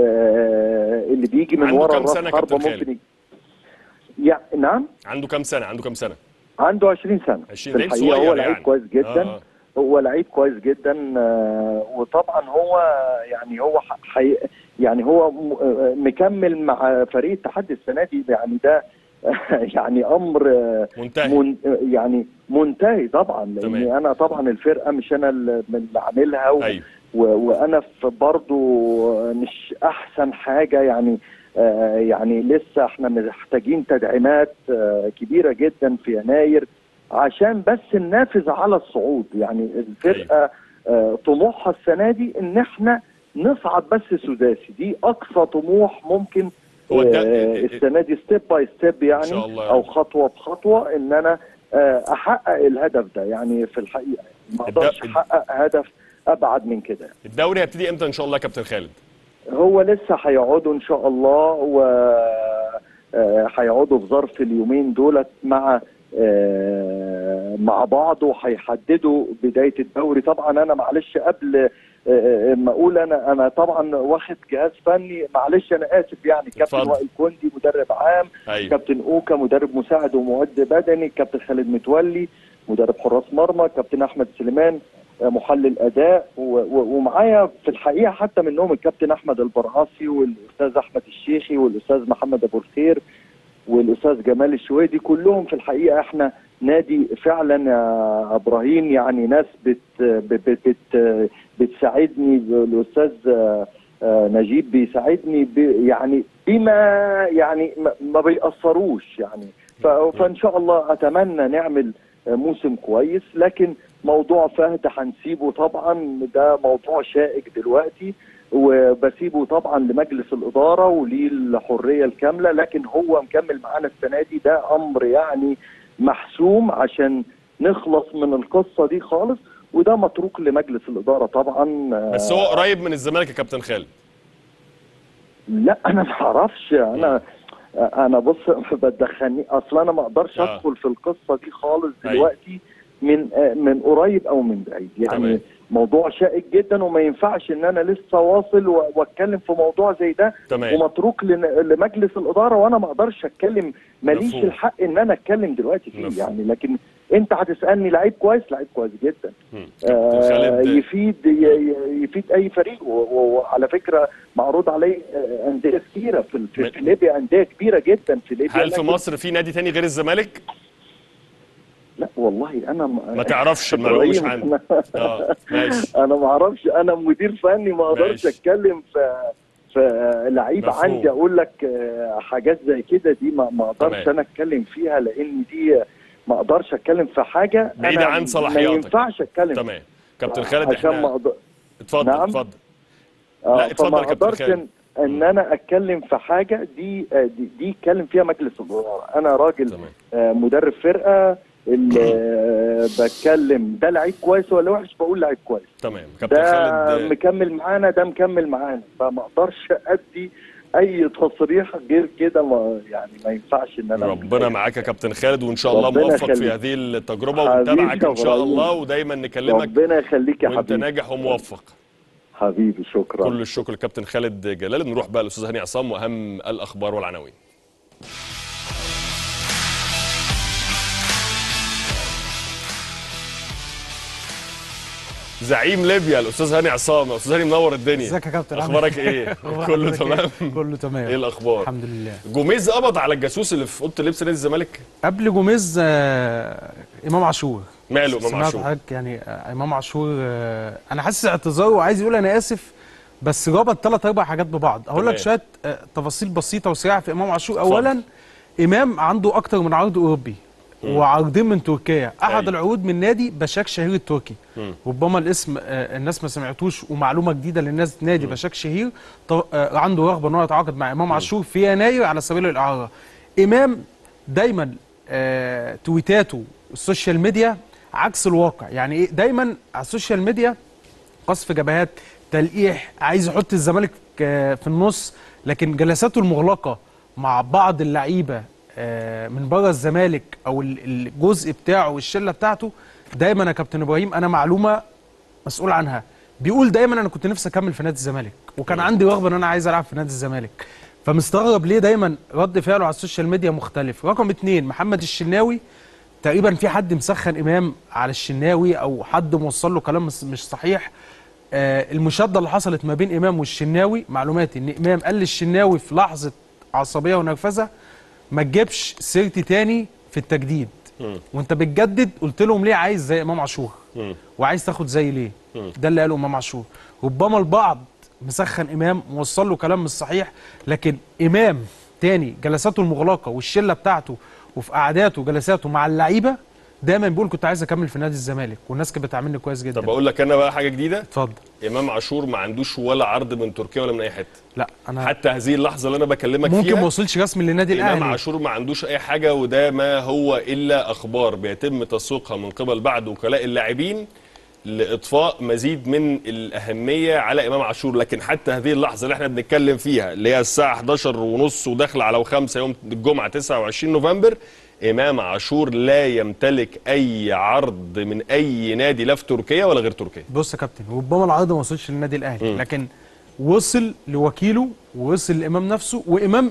آه اللي بيجي من عنده ورا كام الراس سنة حربة كابتن خالد؟ ممكن يجي. يع- نعم عنده كام سنه عنده كام سنه عنده 20 سنه 20 في لعيب الحقيقه صغير هو لعيب يعني. كويس جدا آه. هو لعيب كويس جدا آه، وطبعا هو يعني هو ح- حي يعني هو م- آه، مكمل مع فريق التحدي السنه دي يعني ده يعني امر آه، منتهي من يعني منتهي طبعا لان تمام. انا طبعا الفرقه مش انا اللي اللي عاملها و- ايوه و- وانا في برضو مش احسن حاجه يعني آه يعني لسه احنا محتاجين تدعيمات آه كبيره جدا في يناير عشان بس ننافس على الصعود يعني الفرقه آه طموحها السنه دي ان احنا نصعد بس سداسي دي اقصى طموح ممكن هو ده- آه السنه دي ستيب باي ستيب يعني شاء الله. او خطوه بخطوه ان انا آه احقق الهدف ده يعني في الحقيقه ما الد- اقدرش احقق هدف ابعد من كده الدوري هيبتدي امتى ان شاء الله يا كابتن خالد هو لسه هيقعدوا ان شاء الله و آه، هيقعدوا في ظرف اليومين دولت مع آه، مع بعض وهيحددوا بدايه الدوري طبعا انا معلش قبل آه، ما اقول انا انا طبعا واخد جهاز فني معلش انا اسف يعني كابتن اتفضل. وائل كوندي مدرب عام ايوه كابتن اوكا مدرب مساعد ومعد بدني كابتن خالد متولي مدرب حراس مرمى كابتن احمد سليمان آه، محلل اداء و- و- ومعايا في الحقيقه حتى منهم الكابتن احمد البرعاصي والاستاذ احمد الشيخي والاستاذ محمد ابو الخير والاستاذ جمال الشويدي كلهم في الحقيقه احنا نادي فعلا يا ابراهيم يعني ناس بت بت بت بتساعدني الاستاذ آه، آه، نجيب بيساعدني ب يعني بما يعني ما- ما بيأثروش يعني ف- فان شاء الله اتمنى نعمل آه، موسم كويس لكن موضوع فهد هنسيبه طبعا ده موضوع شائك دلوقتي وبسيبه طبعا لمجلس الاداره وليه الحريه الكامله لكن هو مكمل معانا السنه دي ده امر يعني محسوم عشان نخلص من القصه دي خالص وده متروك لمجلس الاداره طبعا بس هو قريب من الزمالك يا كابتن خالد لا انا ما اعرفش انا انا بص بتدخلني اصلا انا ما اقدرش آه. ادخل في القصه دي خالص أيوة. دلوقتي من من قريب او من بعيد يعني تمام. موضوع شائك جدا وما ينفعش ان انا لسه واصل و- واتكلم في موضوع زي ده تمام. ومتروك لن- لمجلس الاداره وانا ما اقدرش اتكلم ماليش مفهوم. الحق ان انا اتكلم دلوقتي فيه مفهوم. يعني لكن انت هتسالني لعيب كويس لعيب كويس جدا مم. آه كابتن خالد يفيد ي- ي- يفيد اي فريق و- و- وعلى فكره معروض عليه آه، انديه كتيره في, م- في, في ليبيا انديه كبيره جدا في ليبيا هل في لكن- مصر في نادي تاني غير الزمالك؟ لا والله انا ما تعرفش المعلومه مش إبراهيم، عندي اه ماشي انا ما اعرفش انا مدير فني ما اقدرش ماشي. اتكلم في في لعيب مفهوم. عندي اقول لك آه، حاجات زي كده دي ما ما اقدرش تمام. انا اتكلم فيها لان دي ما اقدرش اتكلم في حاجه بعيدة أنا عن صلاحياتك. ما ينفعش اتكلم تمام كابتن خالد عشان ما احنا أقدر... اتفضل نعم. اتفضل آه، لا، اتفضل فما يا كابتن اقدرش خالد. ان, إن انا اتكلم في حاجه دي آه، دي, دي يتكلم فيها مجلس الاداره انا راجل تمام. آه، مدرب فرقه اللي آه، بتكلم ده لعيب كويس ولا وحش بقول لعيب كويس تمام كابتن ده خالد مكمل معانا ده مكمل معانا فما اقدرش ادي اي تصريح غير كده ما يعني ما ينفعش ان انا ربنا معاك يا كابتن خالد وان شاء الله ربنا موفق في يخليك. هذه التجربه حبيبي ونتابعك يا ان شاء إبراهيم. الله ودايما نكلمك ربنا يخليك يا وانت حبيبي ناجح وموفق حبيبي شكرا كل الشكر للكابتن خالد جلال نروح بقى للاستاذ هاني عصام واهم الاخبار والعناوين زعيم ليبيا الاستاذ هاني عصام استاذ هاني منور الدنيا ازيك يا كابتن عامل اخبارك إيه؟ ايه أخبار كله حضرتك تمام إيه؟ كله تمام ايه الاخبار الحمد لله جوميز قبض على الجاسوس اللي في اوضه اللبس نادي الزمالك قبل جوميز آه امام عاشور ماله امام سمعت عاشور حضرتك يعني آه امام عاشور آه انا حاسس اعتذار وعايز يقول انا اسف بس ربط ثلاث اربع حاجات ببعض اقول لك تمام. شويه آه تفاصيل بسيطه وسريعه في امام عاشور اولا امام عنده اكتر من عرض اوروبي وعرضين من تركيا احد أيوة. العروض من نادي بشاك شهير التركي مم. ربما الاسم آه، الناس ما سمعتوش ومعلومه جديده للناس نادي بشاك شهير ط- آه، عنده رغبه ان هو يتعاقد مع امام عاشور في يناير على سبيل الاعاره امام دايما آه، تويتاته السوشيال ميديا عكس الواقع يعني ايه دايما على السوشيال ميديا قصف جبهات تلقيح عايز يحط الزمالك آه، في النص لكن جلساته المغلقه مع بعض اللعيبه آه، من بره الزمالك او ال- الجزء بتاعه والشله بتاعته دايما يا كابتن ابراهيم انا معلومه مسؤول عنها بيقول دايما انا كنت نفسي اكمل في نادي الزمالك وكان عندي رغبه ان انا عايز العب في نادي الزمالك فمستغرب ليه دايما رد فعله على السوشيال ميديا مختلف رقم اتنين محمد الشناوي تقريبا في حد مسخن امام على الشناوي او حد موصل له كلام مش- مش صحيح آه المشاده اللي حصلت ما بين امام والشناوي معلوماتي ان امام قال للشناوي في لحظه عصبيه ونرفزه ما تجيبش سيرتي تاني في التجديد مم. وانت بتجدد قلت لهم ليه عايز زي امام عاشور مم. وعايز تاخد زي ليه مم. ده اللي قاله امام عاشور ربما البعض مسخن امام موصل له كلام مش صحيح لكن امام تاني جلساته المغلقه والشله بتاعته وفي قعداته جلساته مع اللعيبه دايما بيقول كنت عايز اكمل في نادي الزمالك والناس كانت بتعاملني كويس جدا طب اقول لك انا بقى حاجه جديده اتفضل امام عاشور ما عندوش ولا عرض من تركيا ولا من اي حته لا انا حتى هذه اللحظه اللي انا بكلمك ممكن فيها ما وصلش رسمي للنادي امام الاهلي عاشور ما عندوش اي حاجه وده ما هو الا اخبار بيتم تسويقها من قبل بعض وكلاء اللاعبين لاطفاء مزيد من الاهميه على امام عاشور لكن حتى هذه اللحظه اللي احنا بنتكلم فيها اللي هي الساعه 11 ونص وداخل على 5 يوم الجمعه 29 نوفمبر امام عاشور لا يمتلك اي عرض من اي نادي لا في تركيا ولا غير تركيا بص يا كابتن ربما العرض ما وصلش للنادي الاهلي مم. لكن وصل لوكيله ووصل لامام نفسه وامام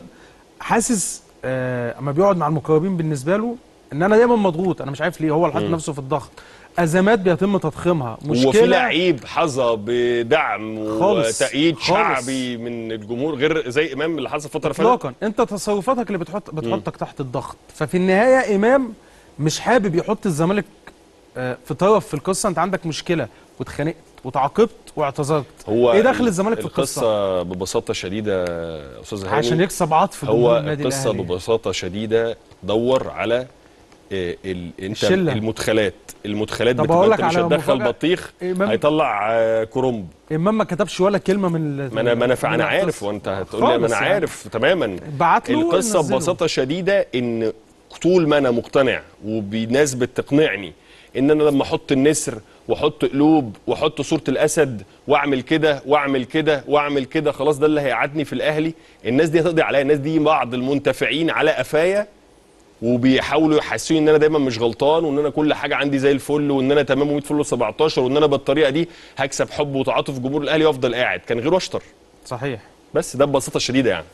حاسس آه اما بيقعد مع المقربين بالنسبه له ان انا دايما مضغوط انا مش عارف ليه هو اللي حاطط نفسه في الضغط ازمات بيتم تضخيمها وفي مشكله لعيب حظى بدعم خالص. وتأييد خالص. شعبي من الجمهور غير زي امام اللي حصل الفتره اللي فاتت اطلاقا انت تصرفاتك اللي بتحط بتحطك تحت الضغط ففي النهايه امام مش حابب يحط الزمالك آه، في طرف في القصه انت عندك مشكله واتخانقت وتعاقبت واعتذرت هو ايه دخل الزمالك في القصه القصه ببساطه شديده يا استاذ هاني عشان يكسب عطف جمهور هو النادي القصه الاهلي ببساطه شديده دور على آه، ال... انت الشلة. المدخلات المدخلات طب بتبقى أقول انت لك مش على هتدخل مفاجأة. بطيخ إمام- هيطلع آه، كرنب امام ما كتبش ولا كلمه من ال- ما انا ما انا من انا عارف القصة. وانت هتقول لي ما خالص انا يعني. عارف تماما بعت له القصه ونزله. ببساطه شديده ان طول ما انا مقتنع وبناس بتقنعني ان انا لما احط النسر واحط قلوب واحط صوره الاسد واعمل كده واعمل كده واعمل كده خلاص ده اللي هيقعدني في الاهلي الناس دي هتقضي عليا الناس دي بعض المنتفعين على قفايا وبيحاولوا يحسسوني ان انا دايما مش غلطان وان انا كل حاجه عندي زي الفل وان انا تمام و100 فل و17 وان انا بالطريقه دي هكسب حب وتعاطف جمهور الاهلي وافضل قاعد كان غير واشطر صحيح بس ده ببساطه شديده يعني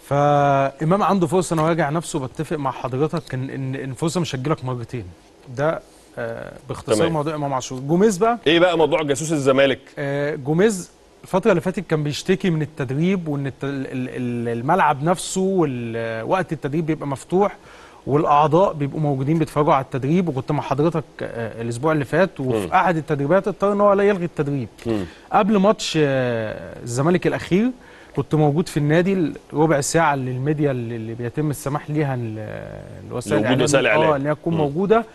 فامام عنده فرصه انه يراجع نفسه بتفق مع حضرتك ان ان إن الفرصه مش هتجيلك مرتين ده آه باختصار تمام. موضوع امام عاشور جوميز بقى ايه بقى موضوع جاسوس الزمالك آه جوميز الفترة اللي فاتت كان بيشتكي من التدريب وان الت- ال- ال- الملعب نفسه ووقت التدريب بيبقى مفتوح والاعضاء بيبقوا موجودين بيتفرجوا على التدريب وكنت مع حضرتك آه، الاسبوع اللي فات وفي احد التدريبات اضطر ان هو لا يلغي التدريب مم. قبل ماتش آه، الزمالك الاخير كنت موجود في النادي ربع ساعه للميديا اللي اللي بيتم السماح ليها ال- الوسائل لوجود وسائل اه الإعلام. ان هي تكون مم. موجوده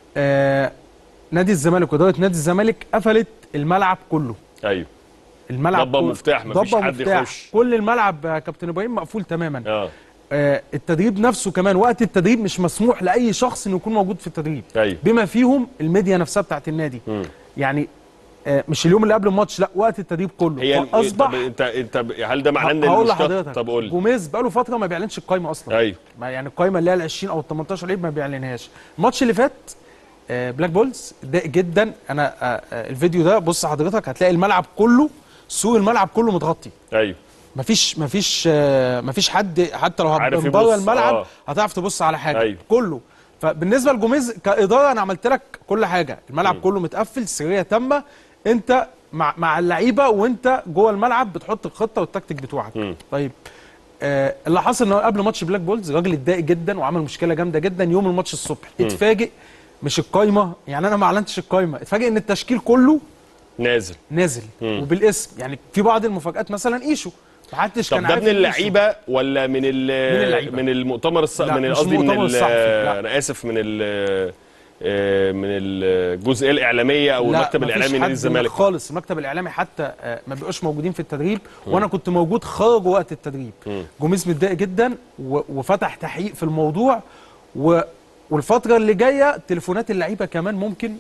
آه نادي الزمالك واداره نادي الزمالك قفلت الملعب كله ايوه الملعب ضبة كله- مفتاح، مفيش ضبة حد مفتاح. يخش. كل الملعب يا كابتن ابراهيم مقفول تماما اه آه التدريب نفسه كمان وقت التدريب مش مسموح لاي شخص انه يكون موجود في التدريب ايوه بما فيهم الميديا نفسها بتاعت النادي مم. يعني آه مش اليوم اللي قبل الماتش لا وقت التدريب كله هي فاصبح طب انت انت هل ده معناه ان هقول المشكلة- لحضرتك طب قول لي جوميز بقاله فتره ما بيعلنش القايمه اصلا ايوه ما يعني القايمه اللي هي ال 20 او ال 18 لعيب ما بيعلنهاش الماتش اللي فات آه، بلاك بولز ضايق جدا انا آه، آه، الفيديو ده بص حضرتك هتلاقي الملعب كله سور الملعب كله متغطي ايوه مفيش مفيش آه، مفيش حد حتى لو عارف هتبقى من بره يبص، الملعب آه. هتعرف تبص على حاجه أيوه. كله فبالنسبه لجوميز كاداره انا عملت لك كل حاجه الملعب م. كله متقفل سريه تامه انت مع مع اللعيبه وانت جوه الملعب بتحط الخطه والتكتيك بتوعك م. طيب آه اللي حصل ان هو قبل ماتش بلاك بولز الراجل اتضايق جدا وعمل مشكله جامده جدا يوم الماتش الصبح اتفاجئ مش القايمه يعني انا ما اعلنتش القايمه اتفاجئ ان التشكيل كله نازل نازل مم. وبالاسم يعني في بعض المفاجات مثلا ايشو محدش طب كان ده عارف من إن إيشو. اللعيبه ولا من ال من اللعيبة. من المؤتمر الص... لا، من مش قصدي من المؤتمر ال... الصحفي، لا. انا اسف من ال آه، من الجزئيه الاعلاميه او لا، المكتب مفيش الاعلامي حد نادي الزمالك خالص المكتب الاعلامي حتى آه، ما بيبقوش موجودين في التدريب وانا كنت موجود خرجوا وقت التدريب مم. جوميز متضايق جدا و- وفتح تحقيق في الموضوع و والفتره اللي جايه تليفونات اللعيبه كمان ممكن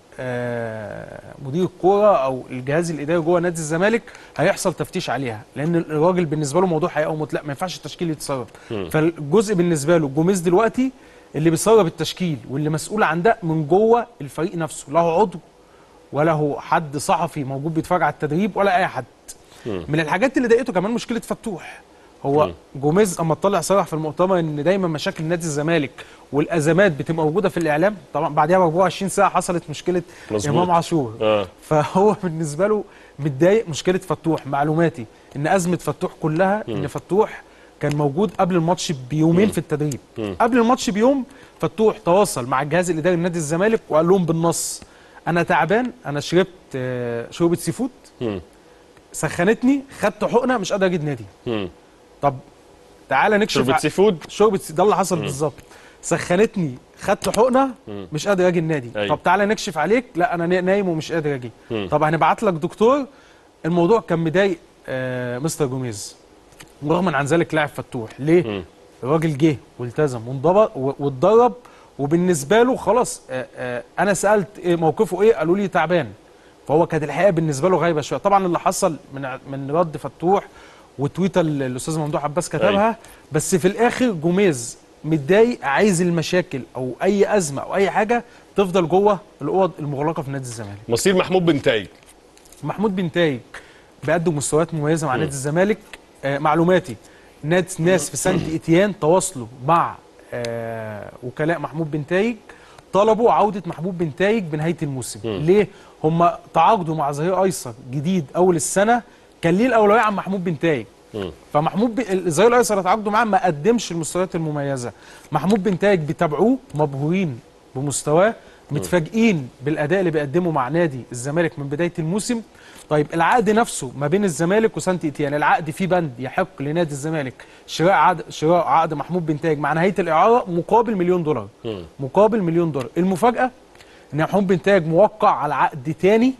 آه، مدير الكوره او الجهاز الاداري جوه نادي الزمالك هيحصل تفتيش عليها لان الراجل بالنسبه له موضوع حقيقه وموت لا ما ينفعش التشكيل يتسرب فالجزء بالنسبه له جوميز دلوقتي اللي بيسرب التشكيل واللي مسؤول عن ده من جوه الفريق نفسه له عضو ولا هو حد صحفي موجود بيتفرج على التدريب ولا اي حد من الحاجات اللي ضايقته كمان مشكله فتوح هو جوميز اما طلع صرح في المؤتمر ان دايما مشاكل نادي الزمالك والازمات بتبقى موجوده في الاعلام طبعا بعدها ب 24 ساعه حصلت مشكله مظبوط. امام عاشور اه فهو بالنسبه له متضايق مشكله فتوح معلوماتي ان ازمه فتوح كلها ان فتوح كان موجود قبل الماتش بيومين في التدريب قبل الماتش بيوم فتوح تواصل مع الجهاز الاداري لنادي الزمالك وقال لهم بالنص انا تعبان انا شربت آه، شوربه سي فود مم. سخنتني خدت حقنه مش قادر اجي النادي مم. طب تعالى نكشف شوربه ع- سي فود شوربه سي- ده اللي حصل بالظبط سخنتني خدت حقنه مش قادر اجي النادي أيوة. طب تعالى نكشف عليك لا انا نايم ومش قادر اجي مم. طب هنبعت لك دكتور الموضوع كان مضايق آه مستر جوميز رغم عن ذلك لاعب فتوح ليه مم. الراجل جه والتزم وانضبط و- واتدرب وبالنسبه له خلاص آه آه انا سالت إيه موقفه ايه قالوا لي تعبان فهو كانت الحقيقه بالنسبه له غايبه شويه طبعا اللي حصل من ع- من رد فتوح وتويتر اللي الاستاذ ممدوح عباس كتبها بس في الاخر جوميز متضايق عايز المشاكل او اي ازمه او اي حاجه تفضل جوه الاوض المغلقه في نادي الزمالك مصير محمود بن تايج محمود بن تايج بيقدم مستويات مميزه مع نادي الزمالك آه معلوماتي ناس ناس في سانت اتيان تواصلوا مع آه وكلاء محمود بن تايج طلبوا عوده محمود بن تايج بنهايه الموسم ليه هم تعاقدوا مع ظهير ايسر جديد اول السنه كان ليه الاولويه عن محمود بن تايج فمحمود بن... الظهير الايسر اللي تعاقدوا معاه ما قدمش المستويات المميزه محمود بن تايج بيتابعوه مبهورين بمستواه متفاجئين بالاداء اللي بيقدمه مع نادي الزمالك من بدايه الموسم طيب العقد نفسه ما بين الزمالك وسانت اتيان العقد فيه بند يحق لنادي الزمالك شراء عقد شراء عقد محمود بن تايج مع نهايه الاعاره مقابل مليون دولار مقابل مليون دولار المفاجاه ان محمود بن تايج موقع على عقد تاني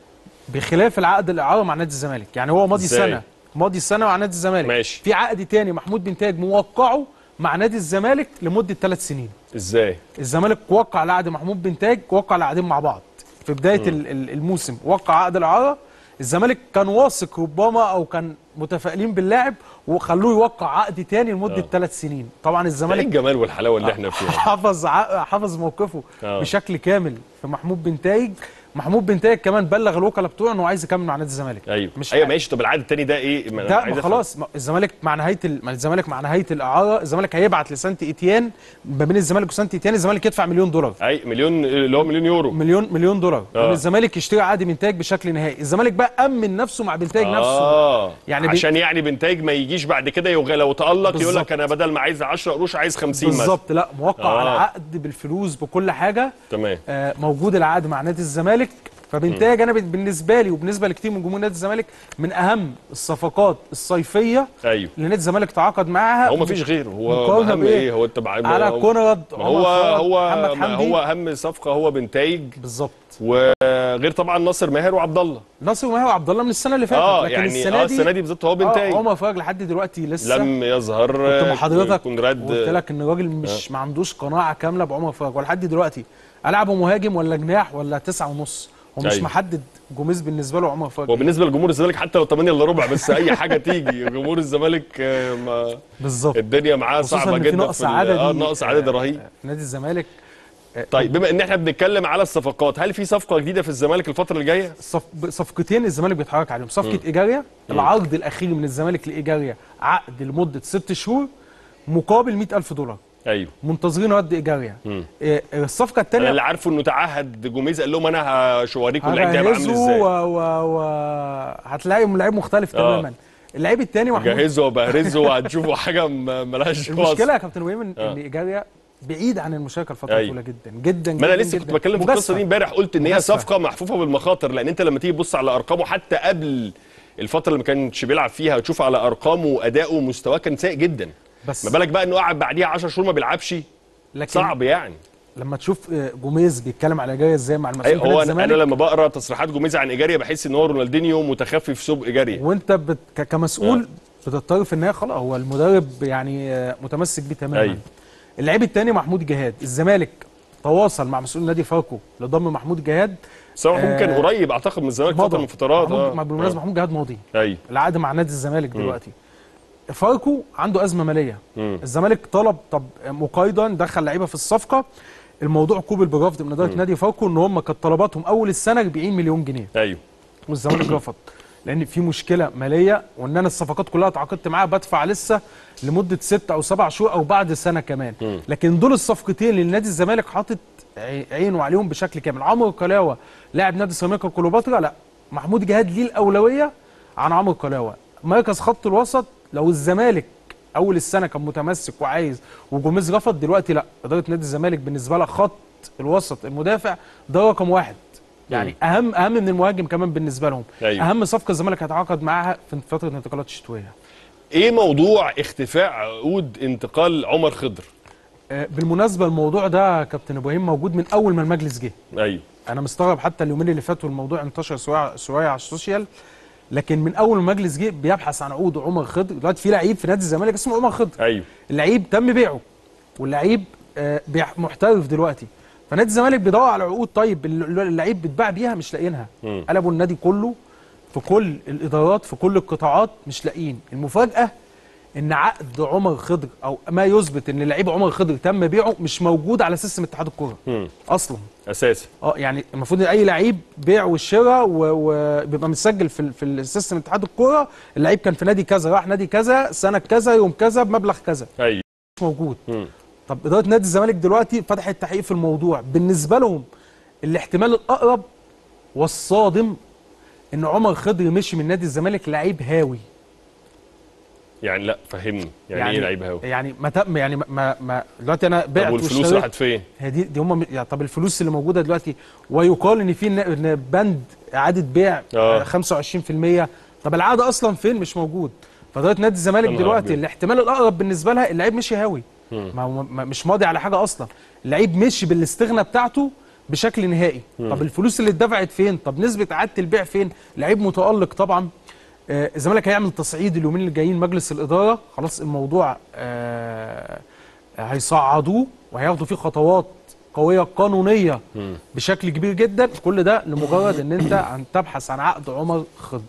بخلاف العقد الاعاره مع نادي الزمالك يعني هو ماضي إزاي؟ سنه ماضي سنه مع نادي الزمالك ماشي. في عقد تاني محمود بن تايج موقعه مع نادي الزمالك لمده ثلاث سنين ازاي الزمالك وقع على عقد محمود بن تاج وقع على عقدين مع بعض في بدايه ال- ال- الموسم وقع عقد الاعاره الزمالك كان واثق ربما او كان متفائلين باللاعب وخلوه يوقع عقد تاني لمده ثلاث سنين طبعا ايه الزمالك الجمال والحلاوه اللي احنا فيها حفظ ع- حفظ موقفه آه. بشكل كامل في محمود بن تايج محمود بن تايج كمان بلغ الوكلاء بتوعه انه عايز يكمل مع نادي الزمالك ايوه مش ايوه ماشي طب العقد التاني ده ايه ما أنا ده عايز ما أفهم. خلاص ما الزمالك مع نهايه ال... ما الزمالك مع نهايه الاعاره الزمالك هيبعت لسانت ايتيان ما بين الزمالك وسانت ايتيان الزمالك يدفع مليون دولار اي مليون اللي هو مليون يورو مليون مليون دولار آه. آه. الزمالك يشتري عقد بنتاج بشكل نهائي الزمالك بقى امن نفسه مع بنتاج نفسه اه يعني يعني بي- عشان يعني بنتاج ما يجيش بعد كده يغ... لو تالق يقول بالظبط. لك انا بدل ما عايز 10 قروش عايز 50 مثلا بالظبط لا موقع آه. على عقد بالفلوس بكل حاجه تمام آه موجود العقد مع نادي الزمالك فبنتاج انا بالنسبه لي وبالنسبه لكتير من جمهور نادي الزمالك من اهم الصفقات الصيفيه ايوه اللي نادي الزمالك تعاقد معاها هو ما فيش غيره هو مقارنة اهم بإيه؟ ايه هو انت مع على هو- كونراد ما عمر هو فرج، هو محمد ما حمدي هو اهم صفقه هو بنتايج بالظبط وغير طبعا ناصر ماهر وعبد الله ناصر ماهر وعبد الله من السنه اللي فاتت اه لكن يعني السنه اه دي السنه دي بالظبط هو بنتايج آه عمر فرج لحد دلوقتي لسه لم يظهر كنت مع حضرتك كونراد قلت لك ان الراجل مش ما عندوش قناعه كامله بعمر فرج ولحد دلوقتي العبه مهاجم ولا جناح ولا تسعة ونص هو مش أيوة. محدد جوميز بالنسبه له عمر فرج وبالنسبه لجمهور الزمالك حتى لو 8 الا ربع بس اي حاجه تيجي جمهور الزمالك آه، ما بالظبط الدنيا معاه خصوصا صعبه إن في جدا نقص ال- عددي اه نقص عدد آه، رهيب في نادي الزمالك آه، طيب بما ان احنا بنتكلم على الصفقات هل في صفقه جديده في الزمالك الفتره الجايه صف... صفقتين الزمالك بيتحرك عليهم صفقه ايجاريا العرض الاخير من الزمالك لايجاريا عقد لمده ست شهور مقابل 100000 دولار ايوه منتظرين رد ايجاريا إيه الصفقه انا الثانيه اللي عارفه انه تعهد جوميز قال لهم انا هشوريكم اللعيب ده هيبقى عامل هجهزه ازاي و... و... و... هتلاقي لعيب مختلف آه. تماما اللعيب الثاني محمود جهزه وبهرزه وهتشوفوا حاجه م- ملهاش المشكله يا كابتن ابراهيم ان آه. إن ايجاريا بعيد عن المشاركه لفتره أيوة. طويله جدا جدا ما انا جداً لسه كنت جداً. بتكلم في القصه مجازفة. دي امبارح قلت ان هي مجازفة. صفقه محفوفه بالمخاطر لان انت لما تيجي تبص على ارقامه حتى قبل الفتره اللي ما كانش بيلعب فيها وتشوف على ارقامه وادائه ومستواه كان سيء جدا بس ما بالك بقى انه قعد بعديها 10 شهور ما بيلعبش لكن صعب يعني لما تشوف آه، جوميز بيتكلم على ايجاريا ازاي مع أي المسؤولين في هو نادي انا, أنا الزمالك لما بقرا تصريحات جوميز عن ايجاريا بحس ان هو رونالدينيو متخفي في سوق ايجاريا وانت بت... ك- كمسؤول بتضطر في النهايه خلاص هو المدرب يعني آه، متمسك بيه تماما أيوة. اللعيب الثاني محمود جهاد الزمالك تواصل مع مسؤول نادي فاركو لضم محمود جهاد بس هو محمود كان آه، قريب اعتقد من الزمالك فتره من فترات محمود... اه ما بالمناسبه محمود جهاد ماضي آه. ايوه العقد مع نادي الزمالك دلوقتي فاركو عنده ازمه ماليه مم. الزمالك طلب طب مقايضه دخل لعيبه في الصفقه الموضوع قوبل برفض من اداره نادي فاركو ان هم كانت طلباتهم اول السنه 40 مليون جنيه ايوه والزمالك رفض لان في مشكله ماليه وان انا الصفقات كلها اتعاقدت معاها بدفع لسه لمده ست او سبع شهور او بعد سنه كمان مم. لكن دول الصفقتين اللي نادي الزمالك حاطط عي- عينه عليهم بشكل كامل عمرو كلاوه لاعب نادي سيراميكا كليوباترا لا محمود جهاد ليه الاولويه عن عمرو كلاوه مركز خط الوسط لو الزمالك اول السنه كان متمسك وعايز وجوميز رفض دلوقتي لا اداره نادي الزمالك بالنسبه لها خط الوسط المدافع ده رقم واحد يعني اهم اهم من المهاجم كمان بالنسبه لهم أيوة. اهم صفقه الزمالك هيتعاقد معاها في فتره الانتقالات الشتويه ايه موضوع اختفاء عقود انتقال عمر خضر آه، بالمناسبه الموضوع ده يا كابتن ابراهيم موجود من اول ما المجلس جه ايوه انا مستغرب حتى اليومين اللي فاتوا الموضوع انتشر شويه شويه على السوشيال لكن من اول ما المجلس جه بيبحث عن عقود عمر خضر دلوقتي في لعيب في نادي الزمالك اسمه عمر خضر ايوه اللعيب تم بيعه واللعيب آه، بيح- محترف دلوقتي فنادي الزمالك بيدور على عقود طيب الل- اللعيب بيتباع بيها مش لاقيينها مم. قلبوا النادي كله في كل الادارات في كل القطاعات مش لاقيين المفاجاه ان عقد عمر خضر او ما يثبت ان لعيب عمر خضر تم بيعه مش موجود على سيستم اتحاد الكوره مم. اصلا اساسا اه يعني المفروض ان اي لعيب بيع والشراء و- وبيبقى متسجل في ال- في السيستم اتحاد الكوره اللعيب كان في نادي كذا راح نادي كذا سنه كذا يوم كذا بمبلغ كذا ايوه مش موجود مم. طب اداره نادي الزمالك دلوقتي فتحت تحقيق في الموضوع بالنسبه لهم الاحتمال الاقرب والصادم ان عمر خضر مشي من نادي الزمالك لعيب هاوي يعني لا فهمني يعني, ايه لعيب هاوي يعني ما تم يعني ما- ما, ما دلوقتي انا بعت طب والفلوس واشتريت راحت فين هي دي دي هم يعني طب الفلوس اللي موجوده دلوقتي ويقال ان في ن- إن بند اعاده بيع آه. آه. 25% طب العاده اصلا فين مش موجود فاداره نادي الزمالك يا نهار دلوقتي أبيض. الاحتمال الاقرب بالنسبه لها اللعيب مشي هاوي مم. ما هو ما- مش ماضي على حاجه اصلا اللعيب مشي بالاستغنى بتاعته بشكل نهائي طب الفلوس اللي اتدفعت فين طب نسبه اعاده البيع فين لعيب متالق طبعا آه، الزمالك هيعمل تصعيد اليومين اللي جايين مجلس الاداره خلاص الموضوع آه، هيصعدوه وهياخدوا فيه خطوات قويه قانونيه بشكل كبير جدا كل ده لمجرد ان انت عن تبحث عن عقد عمر خضر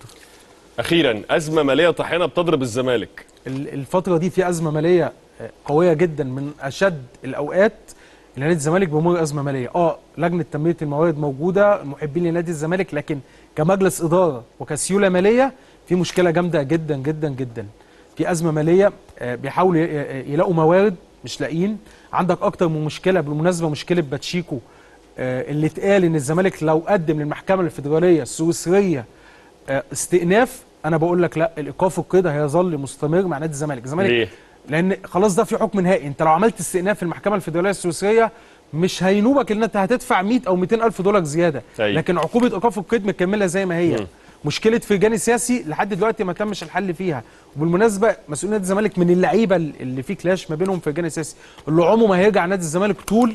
اخيرا ازمه ماليه طاحنه بتضرب الزمالك ال- الفتره دي في ازمه ماليه آه، قويه جدا من اشد الاوقات اللي نادي الزمالك بيمر ازمه ماليه اه لجنه تنميه الموارد موجوده محبين لنادي الزمالك لكن كمجلس اداره وكسيوله ماليه في مشكله جامده جدا جدا جدا في ازمه ماليه آه، بيحاولوا ي- ي- يلاقوا موارد مش لاقيين عندك اكتر من مشكله بالمناسبه مشكله باتشيكو آه، اللي اتقال ان الزمالك لو قدم للمحكمه الفيدراليه السويسريه آه، استئناف انا بقول لك لا الايقاف القيد هيظل مستمر مع نادي الزمالك الزمالك ليه؟ لان خلاص ده في حكم نهائي انت لو عملت استئناف في المحكمه الفيدراليه السويسريه مش هينوبك ان انت هتدفع 100 او 200 الف دولار زياده أيوة. لكن عقوبه ايقاف القيد مكمله زي ما هي مشكله فرجاني سياسي لحد دلوقتي ما تمش الحل فيها وبالمناسبه مسؤول نادي الزمالك من اللعيبه اللي في كلاش ما بينهم فرجاني سياسي اللي عمره ما هيرجع نادي الزمالك طول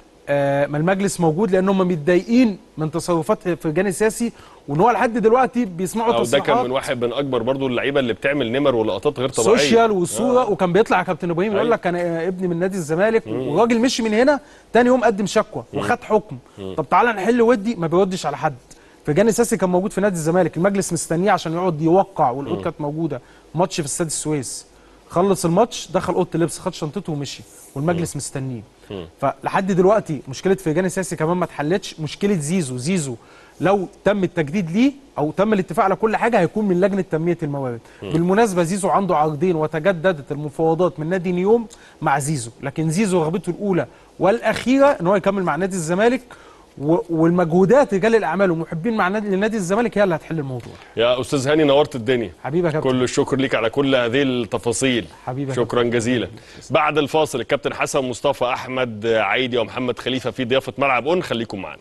آه، ما المجلس موجود لان هم متضايقين من تصرفات فرجاني سياسي وان هو لحد دلوقتي بيسمعوا او ده كان تصريحات من واحد من اكبر برضو اللعيبه اللي بتعمل نمر ولقطات غير طبيعيه سوشيال وصوره آه. وكان بيطلع كابتن ابراهيم يقول أيوة. لك انا ابني من نادي الزمالك والراجل مشي من هنا تاني يوم قدم شكوى وخد حكم طب تعالى نحل ودي ما بيردش على حد فرجاني ساسي كان موجود في نادي الزمالك المجلس مستنيه عشان يقعد يوقع والعقود كانت موجوده ماتش في استاد السويس خلص الماتش دخل اوضه اللبس خد شنطته ومشي والمجلس مستنيه فلحد دلوقتي مشكله فرجاني ساسي كمان ما اتحلتش مشكله زيزو زيزو لو تم التجديد ليه او تم الاتفاق على كل حاجه هيكون من لجنه تنميه الموارد بالمناسبه زيزو عنده عقدين وتجددت المفاوضات من نادي نيوم مع زيزو لكن زيزو رغبته الاولى والاخيره ان هو يكمل مع نادي الزمالك و- والمجهودات رجال الاعمال ومحبين مع نادي لنادي الزمالك هي اللي هتحل الموضوع يا استاذ هاني نورت الدنيا حبيبي يا كابتن كل الشكر ليك على كل هذه التفاصيل حبيبي يا شكرا جزيلا بعد الفاصل الكابتن حسن مصطفى احمد عيدي ومحمد خليفه في ضيافه ملعب اون خليكم معنا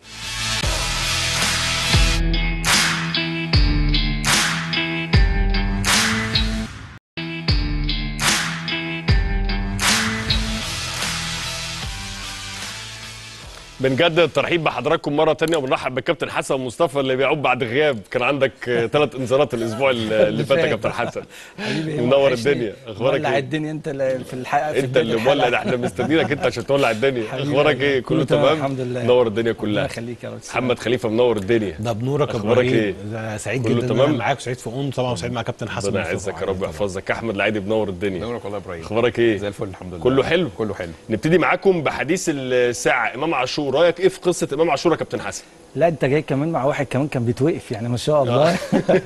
بنجدد الترحيب بحضراتكم مره تانية وبنرحب بالكابتن حسن مصطفى اللي بيعود بعد غياب كان عندك ثلاث انذارات الاسبوع اللي فات يا كابتن حسن حبيبي منور وحشني. الدنيا اخبارك مولع ايه الدنيا انت اللي في الحلقه في انت بداية اللي الحلقة. مولع ده احنا مستنيينك انت عشان تولع الدنيا حبيبي اخبارك يا ايه رب. كله كله تمام، تمام الحمد لله. منور الدنيا ربنا كلها يخليك يا رب محمد خليفه منور الدنيا ده بنورك يا أخبارك ابراهيم إيه؟ ده سعيد كله جدا ان تمام؟ انا معاك وسعيد في اون طبعا وسعيد مع كابتن حسن ربنا مصطفى يعزك يا على رب طبعا. ويحفظك احمد العيدي منور الدنيا نورك والله يا ابراهيم اخبارك ايه زي الفل الحمد لله كله حلو كله حلو نبتدي معاكم بحديث الساعه امام عاشور رايك ايه في قصه امام عاشور يا كابتن حسن لا انت جاي كمان مع واحد كمان كان بيتوقف يعني ما شاء الله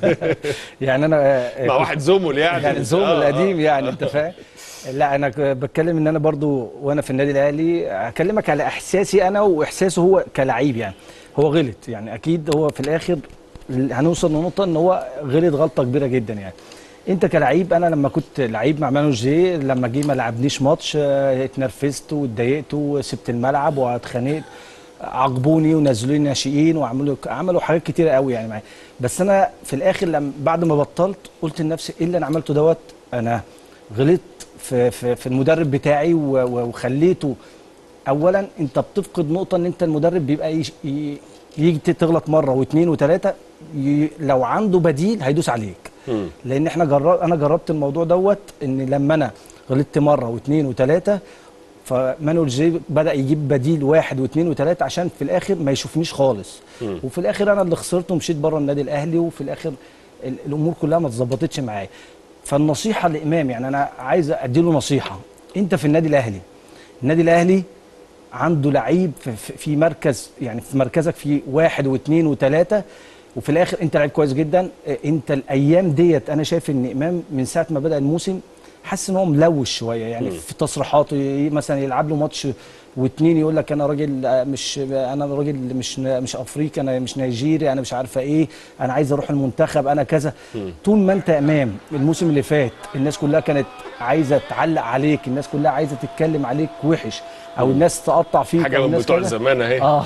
يعني انا آه، مع كنت- واحد زمل يعني يعني الزوم آه، آه. القديم يعني انت فاهم لا انا ك- بتكلم ان انا برضو وانا في النادي الاهلي هكلمك على احساسي انا واحساسه هو كلعيب يعني هو غلط يعني اكيد هو في الاخر هنوصل لنقطه ان هو غلط غلطه كبيره جدا يعني انت كلعيب انا لما كنت لعيب مع مانو جي لما جه ما لعبنيش ماتش اه، اتنرفزت واتضايقت وسبت الملعب واتخانقت عاقبوني ونزلوني ناشئين وعملوا عملوا حاجات كتيره قوي يعني معايا بس انا في الاخر لما بعد ما بطلت قلت لنفسي ايه اللي انا عملته دوت انا غلطت في في, في المدرب بتاعي و- و- وخليته اولا انت بتفقد نقطه ان انت المدرب بيبقى يش- ي- يجي تغلط مره واثنين وثلاثه ي- لو عنده بديل هيدوس عليك لان احنا جرب انا جربت الموضوع دوت ان لما انا غلطت مره واثنين وثلاثه فمانويل جي بدا يجيب بديل واحد واثنين وثلاثه عشان في الاخر ما يشوفنيش خالص وفي الاخر انا اللي خسرت ومشيت بره النادي الاهلي وفي الاخر ال- الامور كلها ما اتظبطتش معايا فالنصيحه لامام يعني انا عايز اديله نصيحه انت في النادي الاهلي النادي الاهلي عنده لعيب في, في- في مركز يعني في مركزك في واحد واثنين وثلاثه وفي الاخر انت لعيب كويس جدا اه، انت الايام ديت انا شايف ان امام من ساعه ما بدا الموسم حاسس ان هو ملوش شويه يعني في تصريحاته ي- مثلا يلعب له ماتش واثنين يقول لك انا راجل اه، مش انا راجل مش مش افريقي انا مش نيجيري انا مش عارفه ايه انا عايز اروح المنتخب انا كذا طول ما انت امام الموسم اللي فات الناس كلها كانت عايزه تعلق عليك الناس كلها عايزه تتكلم عليك وحش او الناس تقطع فيك حاجه أو من الناس بتوع كلها- زمان اهي اه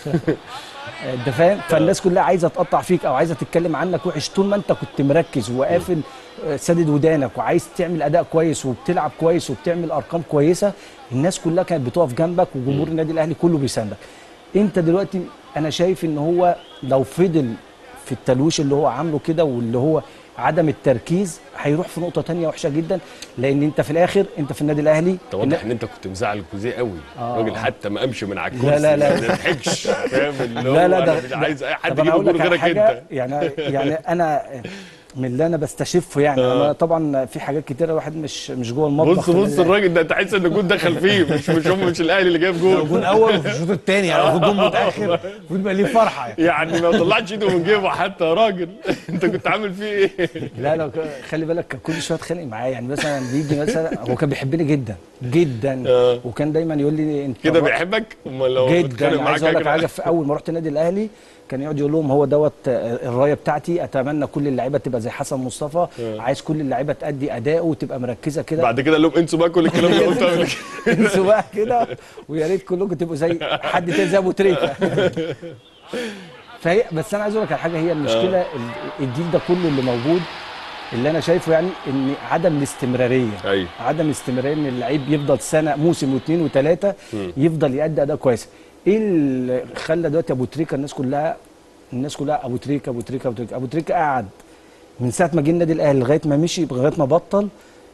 انت فاهم فالناس كلها عايزه تقطع فيك او عايزه تتكلم عنك وحش طول ما انت كنت مركز وقافل آه، سادد ودانك وعايز تعمل اداء كويس وبتلعب كويس وبتعمل ارقام كويسه الناس كلها كانت بتقف جنبك وجمهور النادي الاهلي كله بيساندك انت دلوقتي انا شايف ان هو لو فضل في التلويش اللي هو عامله كده واللي هو عدم التركيز هيروح في نقطه تانية وحشه جدا لان انت في الاخر انت في النادي الاهلي انت واضح ان انت كنت مزعل الجوزيه قوي آه. الراجل حتى ما قامش من على الكرسي لا، لا، لا. ما ضحكش فاهم اللي هو لا لا انا ده مش ده- عايز اي حد طب أنا يجيب أقول لك جول على غيرك حاجة، انت يعني يعني انا من اللي انا بستشفه يعني آه. انا طبعا في حاجات كتيره الواحد مش مش جوه المطبخ بص في النادي بص الراجل ده تحس ان الجول دخل فيه مش مش هم مش الاهلي اللي جاب جول جون اول وفي الشوط الثاني يعني في جون متاخر المفروض يبقى ليه فرحه يعني يعني ما طلعش ايده من جيبه حتى يا راجل انت كنت عامل فيه ايه؟ لا لا خلي بالك كان كل شويه اتخانق معايا يعني مثلا بيجي مثلا هو كان بيحبني جدا جدا آه. وكان دايما يقول لي انت كده بقى- بيحبك امال لو بيتخانق جدا معاك عايز اقول لك كده- حاجه في اول ما رحت النادي الاهلي كان يقعد يقول لهم هو دوت آه، الرايه بتاعتي اتمنى كل اللعيبه تبقى زي حسن مصطفى عايز كل اللعيبه تادي اداء وتبقى مركزه كده بعد كده قال لهم انسوا بقى كل الكلام اللي قلته قبل كده انسوا بقى كده ويا ريت كلكم تبقوا زي حد تاني زي ابو تريكه فهي بس انا عايز اقول لك على حاجه هي المشكله ال- الجيل ده كله اللي موجود اللي انا شايفه يعني ان عدم الاستمراريه ايوه عدم الاستمراريه ان اللعيب يفضل سنه موسم واثنين وثلاثه يفضل يأدي اداء كويس ايه اللي خلى دلوقتي ابو تريكه الناس كلها الناس كلها ابو تريكه ابو تريكه ابو تريكه ابو تريكه قعد من ساعه ما جه النادي الاهلي لغايه ما مشي لغايه ما بطل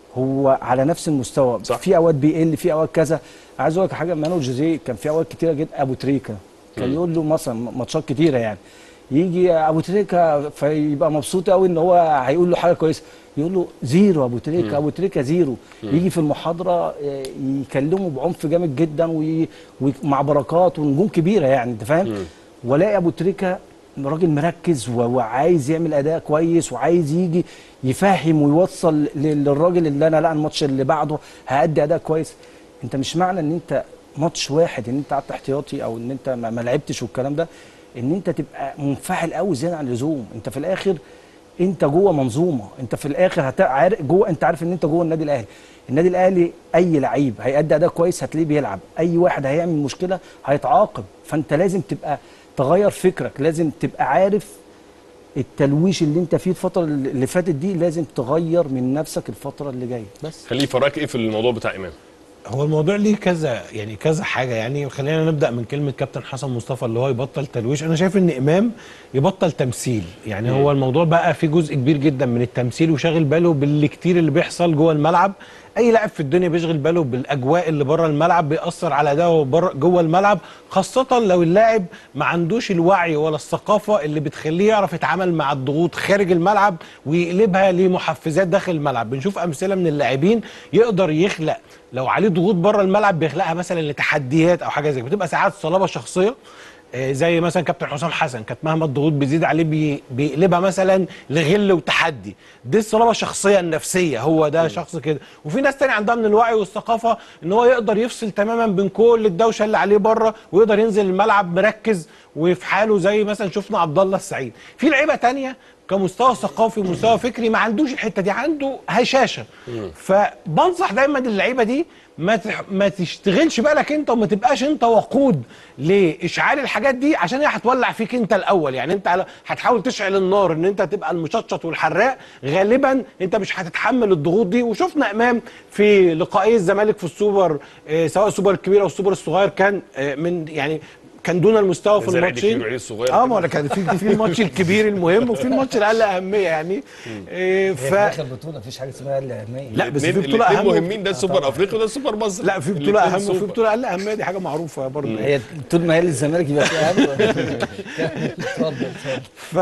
هو على نفس المستوى صح. في اوقات بيقل في اوقات كذا عايز اقول لك حاجه مانو جوزيه كان في اوقات كتيره جدا ابو تريكه كان يقول له مثلا ماتشات كتيره يعني يجي ابو تريكه فيبقى مبسوط قوي ان هو هيقول له حاجه كويسه يقول له زيرو ابو تريكه ابو تريكه زيرو يجي في المحاضره آه، يكلمه بعنف جامد جدا وي- ومع بركات ونجوم كبيره يعني انت فاهم والاقي ابو تريكه راجل مركز و- وعايز يعمل اداء كويس وعايز يجي يفهم ويوصل لل- للراجل اللي انا لا الماتش اللي بعده هادي اداء كويس انت مش معنى ان انت ماتش واحد ان انت قعدت احتياطي او ان انت ما ما لعبتش والكلام ده ان انت تبقى منفعل قوي زياده عن اللزوم انت في الاخر انت جوه منظومه انت في الاخر هت... عارف جوه انت عارف ان انت جوه النادي الاهلي النادي الاهلي اي لعيب هيأدي اداء كويس هتلاقيه بيلعب اي واحد هيعمل مشكله هيتعاقب فانت لازم تبقى تغير فكرك لازم تبقى عارف التلويش اللي انت فيه الفتره اللي فاتت دي لازم تغير من نفسك الفتره اللي جايه بس خليه يفرجك ايه في الموضوع بتاع امام هو الموضوع ليه كذا يعني كذا حاجه يعني خلينا نبدا من كلمه كابتن حسن مصطفى اللي هو يبطل تلويش انا شايف ان امام يبطل تمثيل يعني هو الموضوع بقى فيه جزء كبير جدا من التمثيل وشاغل باله باللي كتير اللي بيحصل جوه الملعب اي لاعب في الدنيا بيشغل باله بالاجواء اللي بره الملعب بيأثر على ده بره جوه الملعب خاصه لو اللاعب ما عندوش الوعي ولا الثقافه اللي بتخليه يعرف يتعامل مع الضغوط خارج الملعب ويقلبها لمحفزات داخل الملعب بنشوف امثله من اللاعبين يقدر يخلق لو عليه ضغوط بره الملعب بيخلقها مثلا لتحديات او حاجه زي كده بتبقى ساعات صلابه شخصيه آه، زي مثلا كابتن حسام حسن كانت مهما الضغوط بيزيد عليه بي بيقلبها مثلا لغل وتحدي دي الصلابه الشخصيه النفسيه هو ده شخص كده وفي ناس تاني عندها من الوعي والثقافه ان هو يقدر يفصل تماما بين كل الدوشه اللي عليه بره ويقدر ينزل الملعب مركز وفي حاله زي مثلا شفنا عبد الله السعيد في لعيبه تانية كمستوى ثقافي ومستوى فكري ما عندوش الحته دي عنده هشاشه فبنصح دايما اللعيبه دي ما تح... ما تشتغلش بالك انت وما تبقاش انت وقود لاشعال الحاجات دي عشان هي هتولع فيك انت الاول يعني انت على- هتحاول تشعل النار ان انت تبقى المشطشط والحراق غالبا انت مش هتتحمل الضغوط دي وشفنا امام في لقائي الزمالك في السوبر اه سواء السوبر الكبير او السوبر الصغير كان اه من يعني كان دون المستوى في زي العيد الماتشين الكبير والعيد الصغير اه ما انا كان في في الماتش الكبير المهم وفي الماتش الاقل اهميه يعني اه ف البطوله مفيش حاجه اسمها الاهميه لا بس في الاتنين- بطوله الاتنين اهم مهمين ده السوبر افريقيا وده السوبر مصر لا في بطوله الاتنين اهم وفي سوبر. بطوله اقل اهميه دي حاجه معروفه برضه هي طول ما هي للزمالك يبقى في اهم اتفضل اتفضل ف...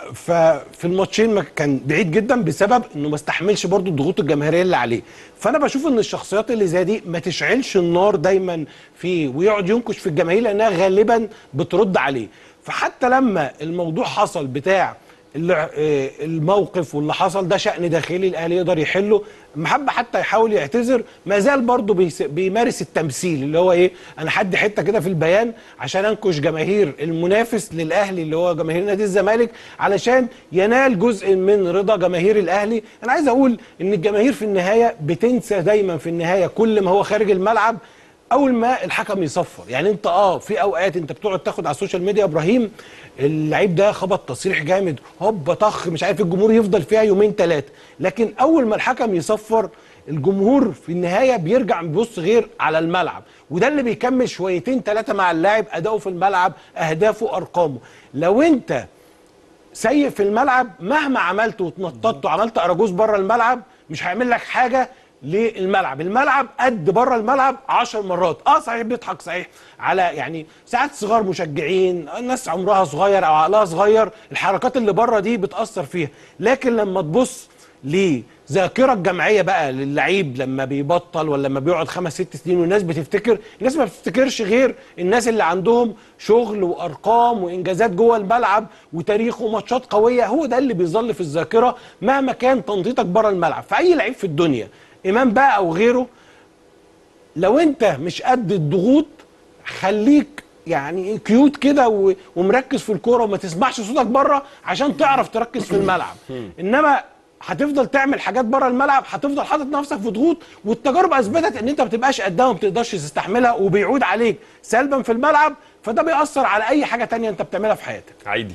ففي الماتشين ما كان بعيد جدا بسبب انه ما استحملش برضو الضغوط الجماهيريه اللي عليه فانا بشوف ان الشخصيات اللي زي دي ما تشعلش النار دايما فيه ويقعد ينكش في الجماهير لانها غالبا بترد عليه فحتى لما الموضوع حصل بتاع اللي آه، الموقف واللي حصل ده شأن داخلي الاهلي يقدر يحله محبة حتى يحاول يعتذر ما زال برضه بيس- بيمارس التمثيل اللي هو ايه انا حد حته كده في البيان عشان انكش جماهير المنافس للاهلي اللي هو جماهير نادي الزمالك علشان ينال جزء من رضا جماهير الاهلي انا عايز اقول ان الجماهير في النهايه بتنسى دايما في النهايه كل ما هو خارج الملعب اول ما الحكم يصفر يعني انت اه في اوقات انت بتقعد تاخد على السوشيال ميديا يا ابراهيم اللعيب ده خبط تصريح جامد هوب طخ مش عارف الجمهور يفضل فيها يومين ثلاثه لكن اول ما الحكم يصفر الجمهور في النهايه بيرجع بيبص غير على الملعب وده اللي بيكمل شويتين ثلاثه مع اللاعب اداؤه في الملعب اهدافه ارقامه لو انت سيء في الملعب مهما عملت واتنططت وعملت اراجوز بره الملعب مش هيعمل لك حاجه للملعب الملعب قد بره الملعب 10 مرات اه صحيح بيضحك صحيح على يعني ساعات صغار مشجعين الناس عمرها صغير او عقلها صغير الحركات اللي بره دي بتاثر فيها لكن لما تبص لذاكره الجمعيه بقى للعيب لما بيبطل ولا لما بيقعد خمس ست سنين والناس بتفتكر الناس ما بتفتكرش غير الناس اللي عندهم شغل وارقام وانجازات جوه الملعب وتاريخ وماتشات قويه هو ده اللي بيظل في الذاكره مهما كان تنطيطك بره الملعب فاي لعيب في الدنيا امام بقى او غيره لو انت مش قد الضغوط خليك يعني كيوت كده و- ومركز في الكوره وما تسمعش صوتك بره عشان تعرف تركز في الملعب انما هتفضل تعمل حاجات بره الملعب هتفضل حاطط نفسك في ضغوط والتجارب اثبتت ان انت ما بتبقاش قدها وما بتقدرش تستحملها وبيعود عليك سلبا في الملعب فده بيأثر على اي حاجه تانية انت بتعملها في حياتك عادي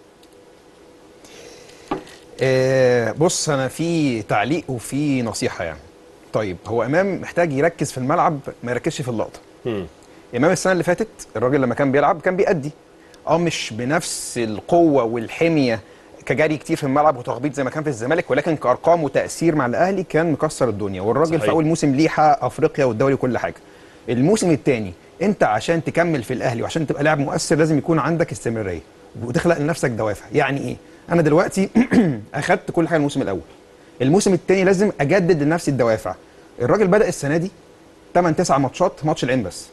آه، بص انا في تعليق وفي نصيحه يعني طيب هو امام محتاج يركز في الملعب ما يركزش في اللقطه امام السنه اللي فاتت الراجل لما كان بيلعب كان بيأدي اه مش بنفس القوه والحميه كجري كتير في الملعب وتخبيط زي ما كان في الزمالك ولكن كارقام وتاثير مع الاهلي كان مكسر الدنيا والراجل صحيح. في اول موسم ليه حقق افريقيا والدوري وكل حاجه الموسم الثاني انت عشان تكمل في الاهلي وعشان تبقى لاعب مؤثر لازم يكون عندك استمراريه وتخلق لنفسك دوافع يعني ايه انا دلوقتي اخدت كل حاجه الموسم الاول الموسم الثاني لازم اجدد لنفسي الدوافع الراجل بدا السنه دي 8 9 ماتشات ماتش العين بس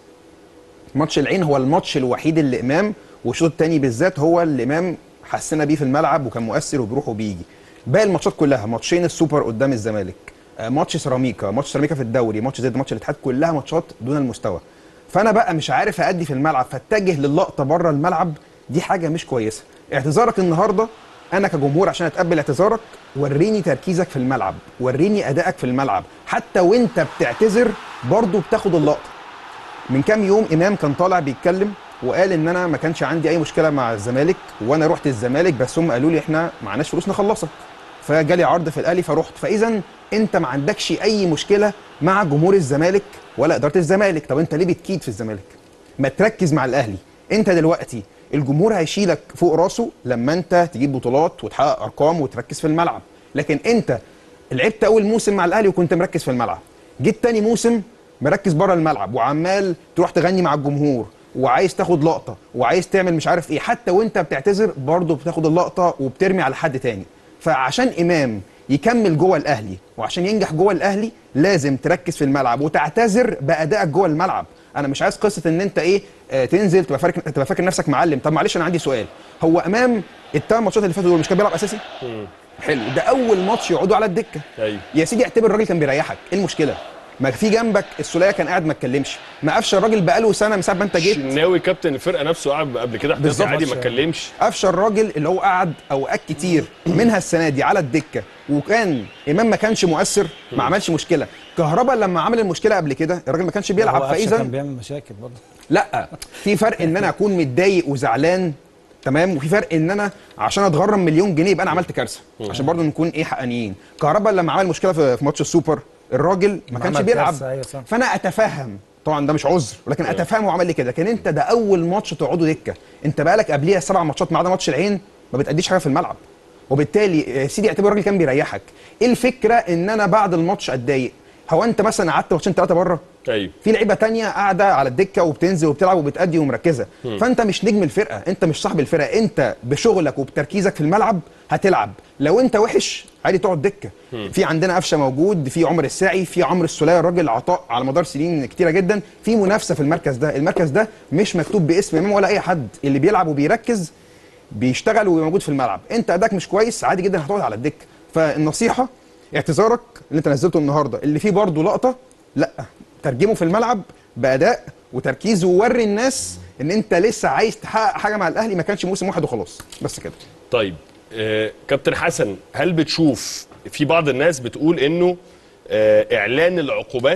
ماتش العين هو الماتش الوحيد اللي امام والشوط الثاني بالذات هو اللي امام حسنا بيه في الملعب وكان مؤثر وبيروح وبيجي باقي الماتشات كلها ماتشين السوبر قدام الزمالك آه، ماتش سيراميكا ماتش سيراميكا في الدوري ماتش زي ماتش الاتحاد كلها ماتشات دون المستوى فانا بقى مش عارف ادي في الملعب فاتجه للقطه بره الملعب دي حاجه مش كويسه اعتذارك النهارده انا كجمهور عشان اتقبل اعتذارك وريني تركيزك في الملعب وريني ادائك في الملعب حتى وانت بتعتذر برضه بتاخد اللقطه من كام يوم امام كان طالع بيتكلم وقال ان انا ما كانش عندي اي مشكله مع الزمالك وانا رحت الزمالك بس هم قالوا لي احنا معناش فلوس نخلصك فجالي عرض في الاهلي فرحت فاذا انت ما عندكش اي مشكله مع جمهور الزمالك ولا اداره الزمالك طب انت ليه بتكيد في الزمالك ما تركز مع الاهلي انت دلوقتي الجمهور هيشيلك فوق راسه لما انت تجيب بطولات وتحقق ارقام وتركز في الملعب لكن انت لعبت اول موسم مع الاهلي وكنت مركز في الملعب جيت تاني موسم مركز بره الملعب وعمال تروح تغني مع الجمهور وعايز تاخد لقطه وعايز تعمل مش عارف ايه حتى وانت بتعتذر برضه بتاخد اللقطه وبترمي على حد تاني فعشان امام يكمل جوه الاهلي وعشان ينجح جوه الاهلي لازم تركز في الملعب وتعتذر بادائك جوه الملعب انا مش عايز قصه ان انت ايه آه تنزل تبقى فاكر تبقى فاكر نفسك معلم طب معلش انا عندي سؤال هو امام الثمان ماتشات اللي فاتوا دول مش كان بيلعب اساسي حلو ده اول ماتش يقعدوا على الدكه ايوه يا سيدي اعتبر الراجل كان بيريحك ايه المشكله ما في جنبك السوليه كان قاعد ما اتكلمش ما قفش الراجل بقاله سنه من ساعه ما انت جيت شناوي كابتن الفرقه نفسه قعد قبل كده احتياطي بالظبط. عادي ما اتكلمش قفشه الراجل اللي هو قعد اوقات كتير منها السنه دي على الدكه وكان امام ما كانش مؤثر ما عملش مشكله كهربا لما عمل المشكله قبل كده الراجل ما كانش بيلعب هو قفشة فاذا كان بيعمل مشاكل برضه لا في فرق ان انا اكون متضايق وزعلان تمام وفي فرق ان انا عشان اتغرم مليون جنيه يبقى انا عملت كارثه عشان برضه نكون ايه حقانيين كهربا لما عمل مشكله في في ماتش السوبر الراجل ما كانش عمل بيلعب كارثة، أيوة صح. فانا اتفهم طبعا ده مش عذر ولكن اتفهم هو عمل لي كده لكن انت ده اول ماتش تقعدوا دكه انت بقالك قبليها سبع ماتشات ما عدا ماتش العين ما بتأديش حاجه في الملعب وبالتالي آه، سيدي اعتبر الراجل كان بيريحك ايه الفكره ان انا بعد الماتش اتضايق هو انت مثلا قعدت ماتشين ثلاثه بره ايوه في لعيبه تانية قاعده على الدكه وبتنزل وبتلعب وبتأدي ومركزه فانت مش نجم الفرقه انت مش صاحب الفرقه انت بشغلك وبتركيزك في الملعب هتلعب لو انت وحش عادي تقعد دكه في عندنا قفشه موجود في عمر الساعي في عمرو السوليه الراجل عطاء على مدار سنين كتيره جدا في منافسه في المركز ده المركز ده مش مكتوب باسم امام ولا اي حد اللي بيلعب وبيركز بيشتغل وموجود في الملعب انت اداك مش كويس عادي جدا هتقعد على الدكه فالنصيحه اعتذارك اللي انت نزلته النهارده اللي فيه برضه لقطه لا ترجمه في الملعب باداء وتركيز ووري الناس ان انت لسه عايز تحقق حاجه مع الاهلي ما كانش موسم واحد وخلاص بس كده طيب آه كابتن حسن هل بتشوف في بعض الناس بتقول انه آه اعلان العقوبات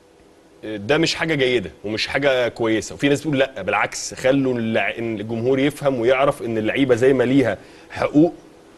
آه، ده مش حاجه جيده ومش حاجه كويسه وفي ناس بتقول لا بالعكس خلوا اللع- إن الجمهور يفهم ويعرف ان اللعيبه زي ما ليها حقوق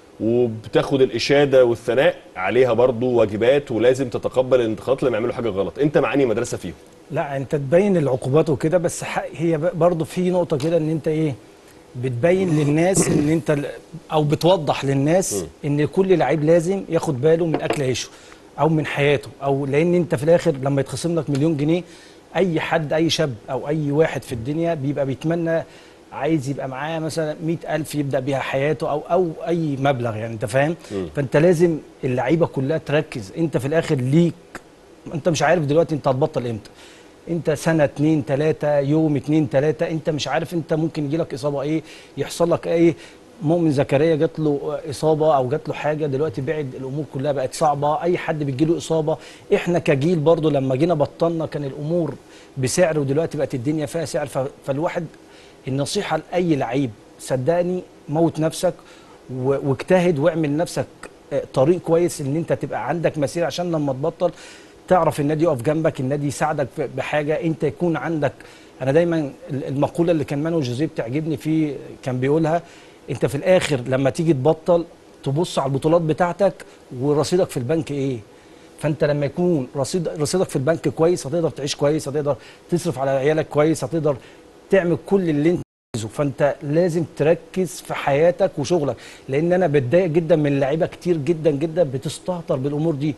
وبتاخد الاشاده والثناء عليها برضو واجبات ولازم تتقبل الانتقادات لما يعملوا حاجه غلط انت مع انهي مدرسه فيهم لا انت تبين العقوبات وكده بس ح- هي ب- برضه في نقطه كده ان انت ايه بتبين للناس ان انت ال- او بتوضح للناس ان كل لعيب لازم ياخد باله من اكل عيشه او من حياته او لان انت في الاخر لما يتخصم لك مليون جنيه اي حد اي شاب او اي واحد في الدنيا بيبقى بيتمنى عايز يبقى معاه مثلا مئة ألف يبدأ بيها حياته أو أو أي مبلغ يعني أنت فاهم؟ فأنت لازم اللعيبة كلها تركز أنت في الآخر ليك أنت مش عارف دلوقتي أنت هتبطل إمتى انت سنه اتنين تلاته يوم اتنين تلاته انت مش عارف انت ممكن يجي لك اصابه ايه يحصل لك ايه مؤمن زكريا جات له اصابه او جات له حاجه دلوقتي بعد الامور كلها بقت صعبه اي حد بيجي له اصابه احنا كجيل برضو لما جينا بطلنا كان الامور بسعر ودلوقتي بقت الدنيا فيها سعر ف- فالواحد النصيحه لاي لعيب صدقني موت نفسك و- واجتهد واعمل لنفسك آه، طريق كويس ان انت تبقى عندك مسيره عشان لما تبطل تعرف النادي يقف جنبك النادي يساعدك في- بحاجه انت يكون عندك انا دايما ال- المقوله اللي كان مانو جوزيه بتعجبني فيه كان بيقولها انت في الاخر لما تيجي تبطل تبص على البطولات بتاعتك ورصيدك في البنك ايه فانت لما يكون رصيد رصيدك في البنك كويس هتقدر تعيش كويس هتقدر تصرف على عيالك كويس هتقدر تعمل كل اللي انت عايزه فانت لازم تركز في حياتك وشغلك لان انا بتضايق جدا من لعيبه كتير جدا جدا بتستهتر بالامور دي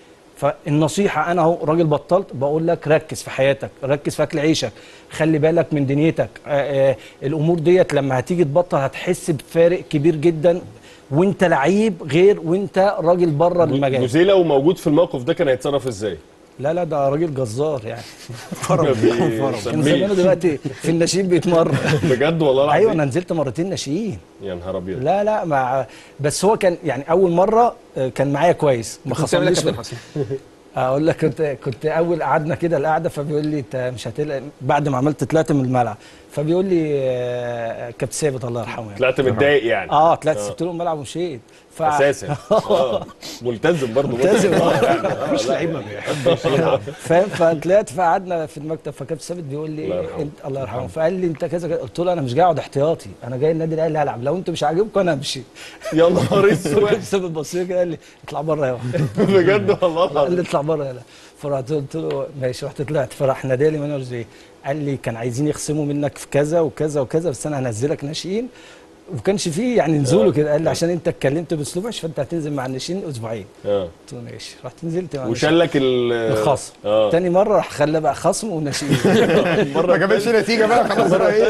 فالنصيحه انا اهو راجل بطلت بقول لك ركز في حياتك ركز في اكل عيشك خلي بالك من دنيتك آآ آآ الامور ديت لما هتيجي تبطل هتحس بفارق كبير جدا وانت لعيب غير وانت راجل بره المجال جوزيه لو موجود في الموقف ده كان هيتصرف ازاي؟ لا لا ده راجل جزار يعني بيسميه. كان زمانه دلوقتي في الناشئين بيتمرن بجد والله العظيم ايوه انا نزلت مرتين ناشئين يا نهار ابيض لا لا مع بس هو كان يعني اول مره آه، كان معايا كويس ما كنت بتعمل إيه يا خصمنيش كابتن في- حسين؟ اقول لك كنت كنت اول قعدنا كده القعده فبيقول لي انت مش هتلعب بعد ما عملت طلعت من الملعب فبيقول لي آه، كابتن ثابت الله يرحمه يعني طلعت متضايق يعني اه طلعت سبت له الملعب ومشيت ف... اساسا آه. ملتزم برضه ملتزم، آه. مش لعيب ما بيحبش يلعب فاهم فطلعت فقعدنا في المكتب فكابتن ثابت بيقول لي الله يرحمه. انت الله يرحمه فقال لي انت كذا كذا قلت له انا مش جاي اقعد احتياطي انا جاي النادي الاهلي هلعب لو انتوا مش عاجبكم انا امشي يا نهار اسود كابتن ثابت بص لي كده قال لي اطلع بره يا واحد بجد والله قال العظيم لي اطلع بره يلا فرحت قلت له ماشي رحت طلعت فراح نادالي مانويل زي قال لي كان عايزين يخصموا منك في كذا وكذا وكذا بس انا هنزلك ناشئين وما كانش فيه يعني نزوله كده قال لي عشان انت اتكلمت باسلوب وحش فانت هتنزل مع الناشئين اسبوعين اه قلت له ماشي رحت نزلت مع وشلك ال الخصم اه تاني مره راح خلى بقى خصم وناشئين ما جابتش نتيجه بقى خلاص بقى ايه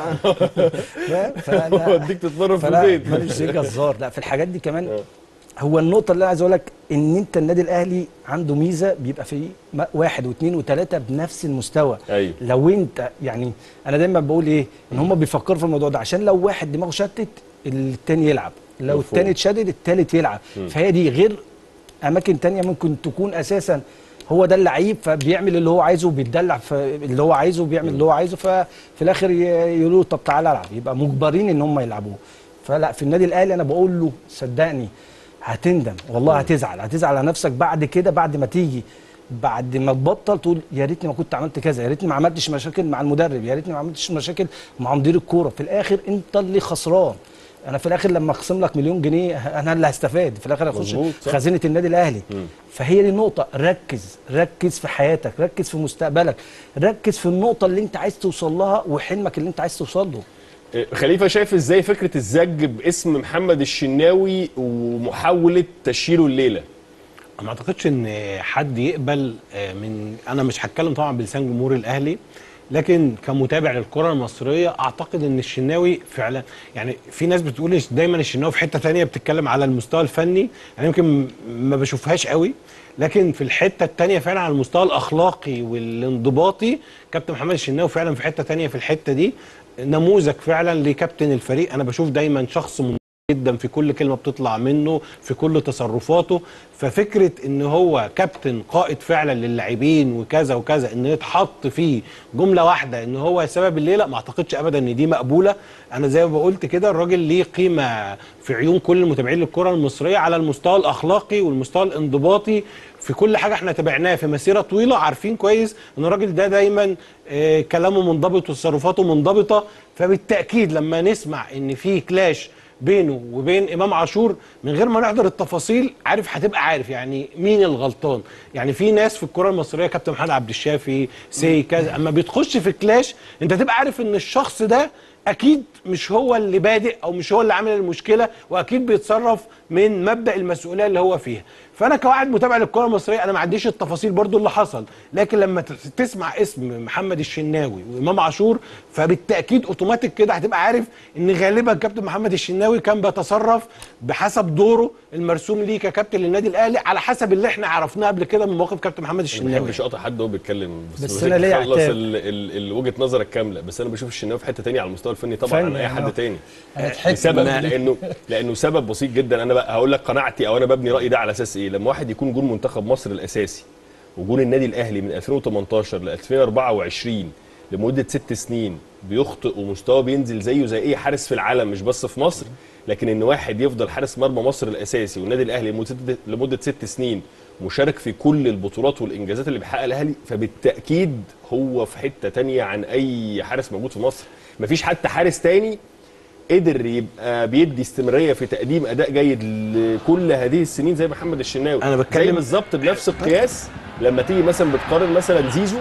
فاهم؟ فانا وديك تتمرن في فلا البيت مانويل زي جزار لا في الحاجات دي كمان هو النقطة اللي أنا عايز أقول لك إن أنت النادي الأهلي عنده ميزة بيبقى فيه م- واحد واثنين وثلاثة بنفس المستوى ايوه لو أنت يعني أنا دايما بقول إيه إن هم بيفكروا في الموضوع ده عشان لو واحد دماغه شتت التاني يلعب لو مفهوم. التاني اتشدد التالت يلعب فهي دي غير أماكن تانية ممكن تكون أساسا هو ده اللعيب فبيعمل اللي هو عايزه وبيتدلع في اللي هو عايزه وبيعمل اللي هو عايزه ففي الاخر ي- يقولوا له طب تعالى العب يبقى مجبرين ان هم يلعبوه فلا في النادي الاهلي انا بقول له صدقني هتندم والله هتزعل هتزعل على نفسك بعد كده بعد ما تيجي بعد ما تبطل تقول يا ريتني ما كنت عملت كذا يا ريتني ما عملتش مشاكل مع المدرب يا ريتني ما عملتش مشاكل مع مدير الكوره في الاخر انت اللي خسران انا في الاخر لما اخصم لك مليون جنيه انا اللي هستفاد في الاخر هخش مظبوط، صح. خزينه النادي الاهلي فهي دي النقطه ركز ركز في حياتك ركز في مستقبلك ركز في النقطه اللي انت عايز توصل لها وحلمك اللي انت عايز توصل له خليفه شايف ازاي فكره الزج باسم محمد الشناوي ومحاوله تشييله الليله ما اعتقدش ان حد يقبل آه، من انا مش هتكلم طبعا بلسان جمهور الاهلي لكن كمتابع للكره المصريه اعتقد ان الشناوي فعلا يعني في ناس بتقول دايما الشناوي في حته تانية بتتكلم على المستوى الفني انا يمكن ما بشوفهاش قوي لكن في الحته التانية فعلا على المستوى الاخلاقي والانضباطي كابتن محمد الشناوي فعلا في حته تانية في الحته دي نموذج فعلا لكابتن الفريق انا بشوف دايما شخص من جدا في كل كلمه بتطلع منه في كل تصرفاته ففكره ان هو كابتن قائد فعلا للاعبين وكذا وكذا ان يتحط فيه جمله واحده ان هو سبب الليله ما اعتقدش ابدا ان دي مقبوله انا زي ما قلت كده الراجل ليه قيمه في عيون كل المتابعين للكره المصريه على المستوى الاخلاقي والمستوى الانضباطي في كل حاجه احنا تابعناها في مسيره طويله عارفين كويس ان الراجل ده دايما آه، كلامه منضبط وتصرفاته منضبطه فبالتاكيد لما نسمع ان في كلاش بينه وبين امام عاشور من غير ما نحضر التفاصيل عارف هتبقى عارف يعني مين الغلطان يعني في ناس في الكره المصريه كابتن محمد عبد الشافي سي كذا اما بتخش في كلاش انت تبقى عارف ان الشخص ده اكيد مش هو اللي بادئ او مش هو اللي عامل المشكله واكيد بيتصرف من مبدا المسؤوليه اللي هو فيها فانا كواحد متابع للكره المصريه انا ما عنديش التفاصيل برضو اللي حصل لكن لما ت- تسمع اسم محمد الشناوي وامام عاشور فبالتاكيد اوتوماتيك كده هتبقى عارف ان غالبا كابتن محمد الشناوي كان بيتصرف بحسب دوره المرسوم ليه ككابتن للنادي الاهلي على حسب اللي احنا عرفناه قبل كده من مواقف كابتن محمد ما الشناوي بحبش اقطع حد وهو بيتكلم بس أنا ليا خلص عتاب. ال- ال- ال- وجهه نظرك كامله بس انا بشوف الشناوي في حته تانية على المستوى الفني طبعا فني عن اي يعني، حد آه. تاني انا ضحكت لسبب من- لانه لانه سبب بسيط جدا انا بقى هقول لك قناعتي او انا ببني رايي ده على اساس ايه لما واحد يكون جون منتخب مصر الاساسي وجون النادي الاهلي من 2018 ل 2024 لمده ست سنين بيخطئ ومستواه بينزل زيه زي اي حارس في العالم مش بس في مصر لكن ان واحد يفضل حارس مرمى مصر الاساسي والنادي الاهلي لمده ست- لمده ست سنين مشارك في كل البطولات والانجازات اللي بيحققها الاهلي فبالتاكيد هو في حته تانية عن اي حارس موجود في مصر مفيش حتى حارس تاني قدر يبقى بيدي استمراريه في تقديم اداء جيد لكل هذه السنين زي محمد الشناوي أنا بتكلم- زي بالظبط بنفس القياس لما تيجي مثلا بتقارن مثلا زيزو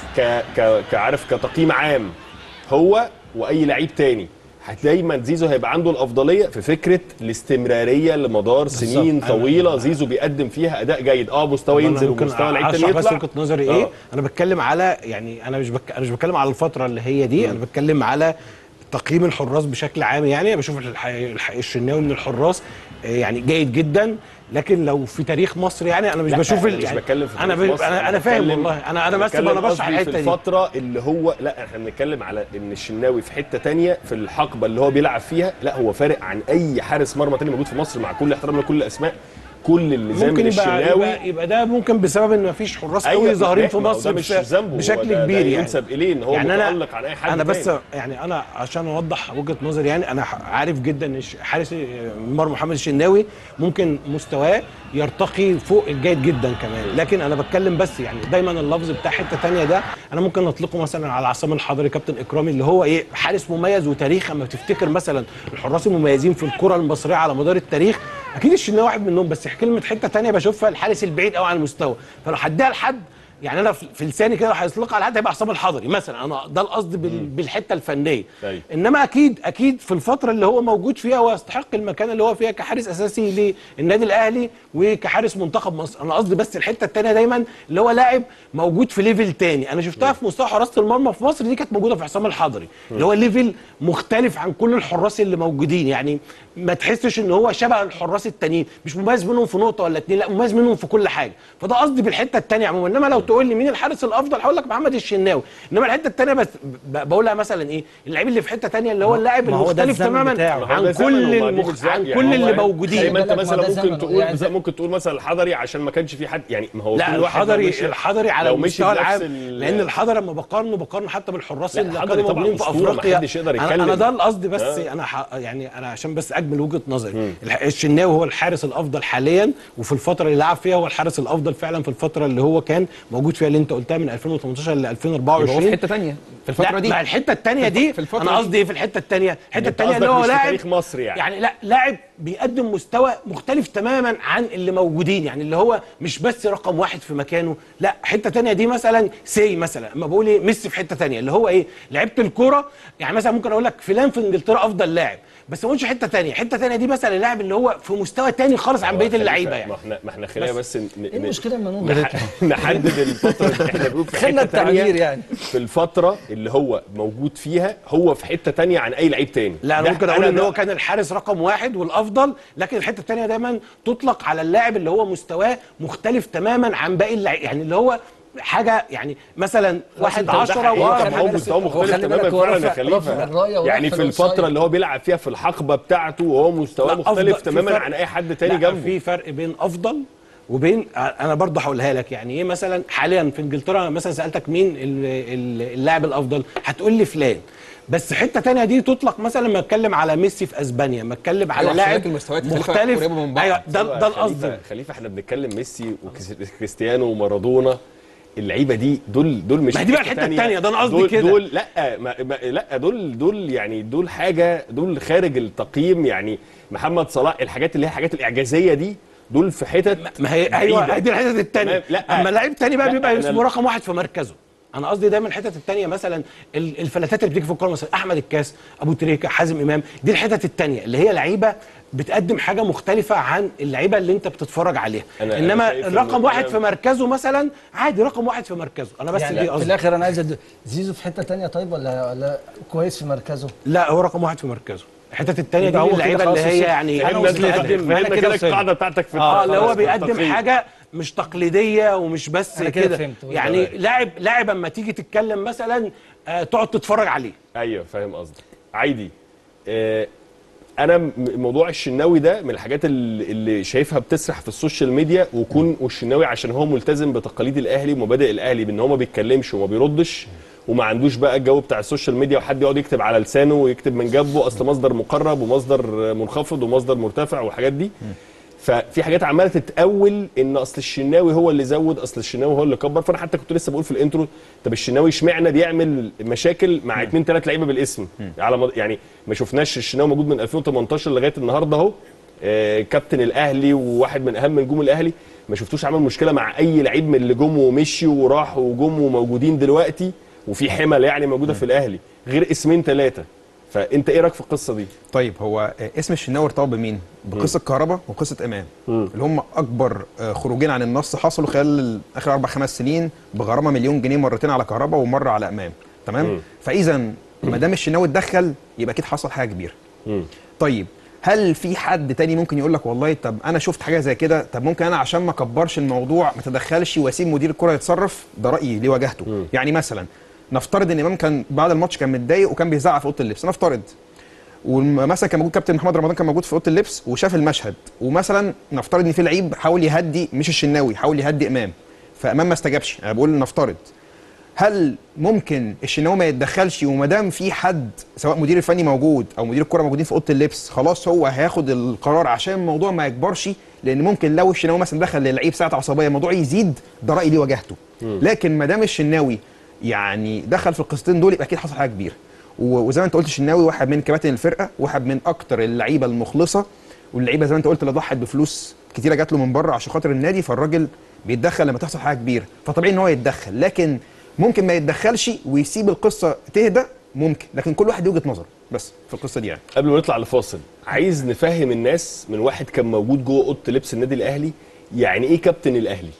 ك ك كعارف كتقييم عام هو واي لعيب تاني هت- دايما زيزو هيبقى عنده الافضليه في فكره الاستمراريه لمدار سنين أنا- طويله زيزو بيقدم فيها اداء جيد اه مستوى طب أنا ينزل ممكن ومستوى لعيب تاني اشرح بس يطلع وجهه نظري ايه آه. انا بتكلم على يعني انا مش بك... انا مش بتكلم على الفتره اللي هي دي انا بتكلم على تقييم الحراس بشكل عام يعني أنا بشوف الح... الح... الشناوي من الحراس آه، يعني جيد جدا لكن لو في تاريخ مصر يعني انا مش لا، بشوف أنا ال- مش يعني بتكلم في انا ب... تاريخ مصر، انا انا فاهم بتكلم- والله انا انا بس بتكلم انا بشرح قصدي في الحته دي الفتره اللي هو لا احنا بنتكلم على ان الشناوي في حته تانية في الحقبه اللي هو بيلعب فيها لا هو فارق عن اي حارس مرمى تاني موجود في مصر مع كل احترام لكل الاسماء كل اللي زي ممكن من يبقى, الشناوي يبقى يبقى ده ممكن بسبب ان مفيش حراس أيوة، قوي ظاهرين في ما هو مصر ده مش بش- ذنبه، هو بشكل ده- ده كبير يعني ينسب اليه ان هو يعني أنا- متالق عن اي حد انا بس تاني. يعني انا عشان اوضح وجهه نظري يعني انا ح- عارف جدا ان الش- حارس المرمى محمد الشناوي ممكن مستواه يرتقي فوق الجيد جدا كمان لكن انا بتكلم بس يعني دايما اللفظ بتاع حته تانية ده انا ممكن اطلقه مثلا على عصام الحضري كابتن اكرامي اللي هو ايه حارس مميز وتاريخ اما تفتكر مثلا الحراس المميزين في الكره المصريه على مدار التاريخ اكيد الشناوي واحد منهم بس كلمه حته تانية بشوفها الحارس البعيد قوي عن المستوى فلو هديها لحد يعني انا في في لساني كده لو هيطلقها على حد هيبقى عصام الحضري مثلا انا ده القصد بال- بالحته الفنيه أيوة. انما اكيد اكيد في الفتره اللي هو موجود فيها هو يستحق المكان اللي هو فيها كحارس اساسي للنادي الاهلي وكحارس منتخب مصر انا قصدي بس الحته الثانيه دايما اللي هو لاعب موجود في ليفل تاني انا شفتها في مستوى حراسه المرمى في مصر دي كانت موجوده في حسام الحضري اللي هو ليفل مختلف عن كل الحراس اللي موجودين يعني ما تحسش ان هو شبه الحراس التانيين مش مميز منهم في نقطه ولا اتنين لا مميز منهم في كل حاجه فده قصدي بالحته الثانيه عموما انما لو تقول لي مين الحارس الافضل هقول لك محمد الشناوي انما الحته الثانيه بس ب- بقولها مثلا ايه اللعيب اللي في حته ثانيه اللي هو اللاعب ما هو ده المختلف الزمن تماما بتاعه. ما هو عن ده زمن كل وما دي المخ... مش زمن. عن يعني كل هو اللي زي موجودين ما انت بالك ما مثلا ده ممكن زمن تقول يعني زي ممكن تقول مثلا الحضري عشان ما كانش في حد يعني ما هو لا كل واحد لو الحضري مشي- الحضري على لو مشي المستوى بنفس العام ال- لان الحضري لما بقارنه بقارنه حتى بالحراس لا، اللي الحضري كانوا طبعاً موجودين في أسطورة، افريقيا محدش يقدر أنا- يتكلم. انا ده القصد بس آه. انا ح... يعني انا عشان بس اجمل وجهه نظري الح- الشناوي هو الحارس الافضل حاليا وفي الفتره اللي لعب فيها هو الحارس الافضل فعلا في الفتره اللي هو كان موجود فيها اللي انت قلتها من 2018 ل يبقى هو 2024 في حته ثانيه في الفتره لا دي مع الحته الثانيه دي في الفترة انا دي. قصدي ايه في الحته الثانيه الحته أنت الثانيه اللي قصدك هو مش في لاعب تاريخ مصر يعني. يعني لا لاعب بيقدم مستوى مختلف تماما عن اللي موجودين يعني اللي هو مش بس رقم واحد في مكانه لا حته تانية دي مثلا سي مثلا اما بقول ايه ميسي في حته تانية اللي هو ايه لعيبه الكوره يعني مثلا ممكن اقول لك فلان في انجلترا افضل لاعب بس ما اقولش حته تانية حته تانية دي مثلا اللاعب اللي هو في مستوى تاني خالص عن بقيه خليفة، اللعيبه ما يعني احنا ما احنا خلينا بس ن- ن- ايه المشكله لما نقول نح- نحدد الفتره اللي احنا بنقول في خلنا حته تانية التعبير يعني. في الفتره اللي هو موجود فيها هو في حته تانية عن اي لعيب تاني لا انا ده- ممكن اقول ان ده- هو كان الحارس رقم واحد والافضل لكن الحته الثانيه دايما تطلق على اللاعب اللي هو مستواه مختلف تماما عن باقي اللعيبه يعني اللي هو حاجه يعني مثلا واحد أنت عشرة ده و حقيقة، طب هو بالك- مستواه هو مختلف خلي بالك تماما هو فعلا يا رفع- خليفه رفع الراية ورفع يعني في الأوفسايد. الفتره اللي هو بيلعب فيها في الحقبه بتاعته وهو مستواه لا، مختلف أفضل- تماما في فرق- عن اي حد تاني لا، جنبه في فرق بين افضل وبين انا برضه هقولها لك يعني ايه مثلا حاليا في انجلترا مثلا سالتك مين ال- ال- اللاعب الافضل هتقول لي فلان بس حته تانية دي تطلق مثلا لما اتكلم على ميسي في اسبانيا لما اتكلم على أيوة، عشان لاعب لكن المستويات خليفة مختلف قريبة من بعض. ايوه ده ده القصد خليفه خليفه احنا بنتكلم ميسي وكريستيانو ومارادونا اللعيبه دي دول دول مش ما هي دي بقى حتة الحتة تانية. التانية، ده أنا قصدي دول كده. دول لا ما ما لا دول دول يعني دول حاجه دول خارج التقييم يعني محمد صلاح الحاجات اللي هي الحاجات الاعجازيه دي دول في حتت ما هي بعيدة. ايوه هي دي الحته الثانيه تمام، لا. اما لعيب تاني بقى لا، بيبقى أنا- اسمه رقم واحد في مركزه انا قصدي دايما الحتت التانية مثلا ال- الفلاتات اللي بتيجي في الكوره مثلا احمد الكاس ابو تريكه حازم امام دي الحتت التانية اللي هي لعيبه بتقدم حاجه مختلفه عن اللعيبه اللي انت بتتفرج عليها أنا- أنا انما شايف إن رقم واحد أنا- في مركزه مثلا عادي رقم واحد في مركزه انا بس يعني دي في قصدي الاخر انا عايز أد- زيزو في حته تانية طيب ولا ولا كويس في مركزه لا هو رقم واحد في مركزه الحتت التانية دي يبقى هو كده اللعيبه خلاص اللي هي وصل. يعني فهمنا وصلت كده للهدف. فهمنا أنا كده وصلت. القاعده بتاعتك في اه اللي هو خلاص، بيقدم التقييم. حاجه مش تقليديه ومش بس أنا كده كده فهمت. يعني تمام. لاعب لاعب اما تيجي تتكلم مثلا آه تقعد تتفرج عليه ايوه فاهم قصدك عايدي آه انا م- موضوع الشناوي ده من الحاجات اللي, اللي شايفها بتسرح في السوشيال ميديا ويكون والشناوي عشان هو ملتزم بتقاليد الاهلي ومبادئ الاهلي بان هو ما بيتكلمش وما بيردش وما عندوش بقى الجو بتاع السوشيال ميديا وحد يقعد يكتب على لسانه ويكتب من جنبه اصل مصدر مقرب ومصدر منخفض ومصدر مرتفع والحاجات دي ففي حاجات عماله تتاول ان اصل الشناوي هو اللي زود اصل الشناوي هو اللي كبر فانا حتى كنت لسه بقول في الانترو طب الشناوي اشمعنى بيعمل مشاكل مع اثنين ثلاث لعيبه بالاسم على مد... يعني ما شفناش الشناوي موجود من 2018 لغايه النهارده اهو آه، كابتن الاهلي وواحد من اهم نجوم الاهلي ما شفتوش عمل مشكله مع اي لعيب من اللي جم ومشي وراحوا وجم وموجودين دلوقتي وفي حمل يعني موجوده في الاهلي غير اسمين ثلاثه فانت ايه رايك في القصه دي؟ طيب هو آه، اسم الشناوي ارتبط بمين؟ بقصه كهربا وقصه امام اللي هم اكبر آه، خروجين عن النص حصلوا خلال اخر اربع خمس سنين بغرامه مليون جنيه مرتين على كهربا ومره على امام تمام؟ فاذا ما دام الشناوي اتدخل يبقى اكيد حصل حاجه كبيره. طيب هل في حد تاني ممكن يقول لك والله طب انا شفت حاجه زي كده طب ممكن انا عشان ما اكبرش الموضوع ما تدخلش واسيب مدير الكره يتصرف ده رايي ليه واجهته يعني مثلا نفترض ان امام كان بعد الماتش كان متضايق وكان بيزعق في اوضه اللبس نفترض ومثلا كان موجود كابتن محمد رمضان كان موجود في اوضه اللبس وشاف المشهد ومثلا نفترض ان في لعيب حاول يهدي مش الشناوي حاول يهدي امام فامام ما استجابش انا بقول نفترض هل ممكن الشناوي ما يتدخلش وما دام في حد سواء مدير الفني موجود او مدير الكره موجودين في اوضه اللبس خلاص هو هياخد القرار عشان الموضوع ما يكبرش لان ممكن لو الشناوي مثلا دخل للعيب ساعه عصبيه الموضوع يزيد ده رايي ليه واجهته لكن ما دام الشناوي يعني دخل في القصتين دول يبقى اكيد حصل حاجه كبيره و- وزي ما انت قلت الشناوي واحد من كباتن الفرقه واحد من اكتر اللعيبه المخلصه واللعيبه زي ما انت قلت اللي ضحت بفلوس كتيره جات له من بره عشان خاطر النادي فالراجل بيتدخل لما تحصل حاجه كبيره فطبيعي ان هو يتدخل لكن ممكن ما يتدخلش ويسيب القصه تهدى ممكن لكن كل واحد ليه وجهه نظر بس في القصه دي يعني قبل ما نطلع لفاصل عايز نفهم الناس من واحد كان موجود جوه اوضه لبس النادي الاهلي يعني ايه كابتن الاهلي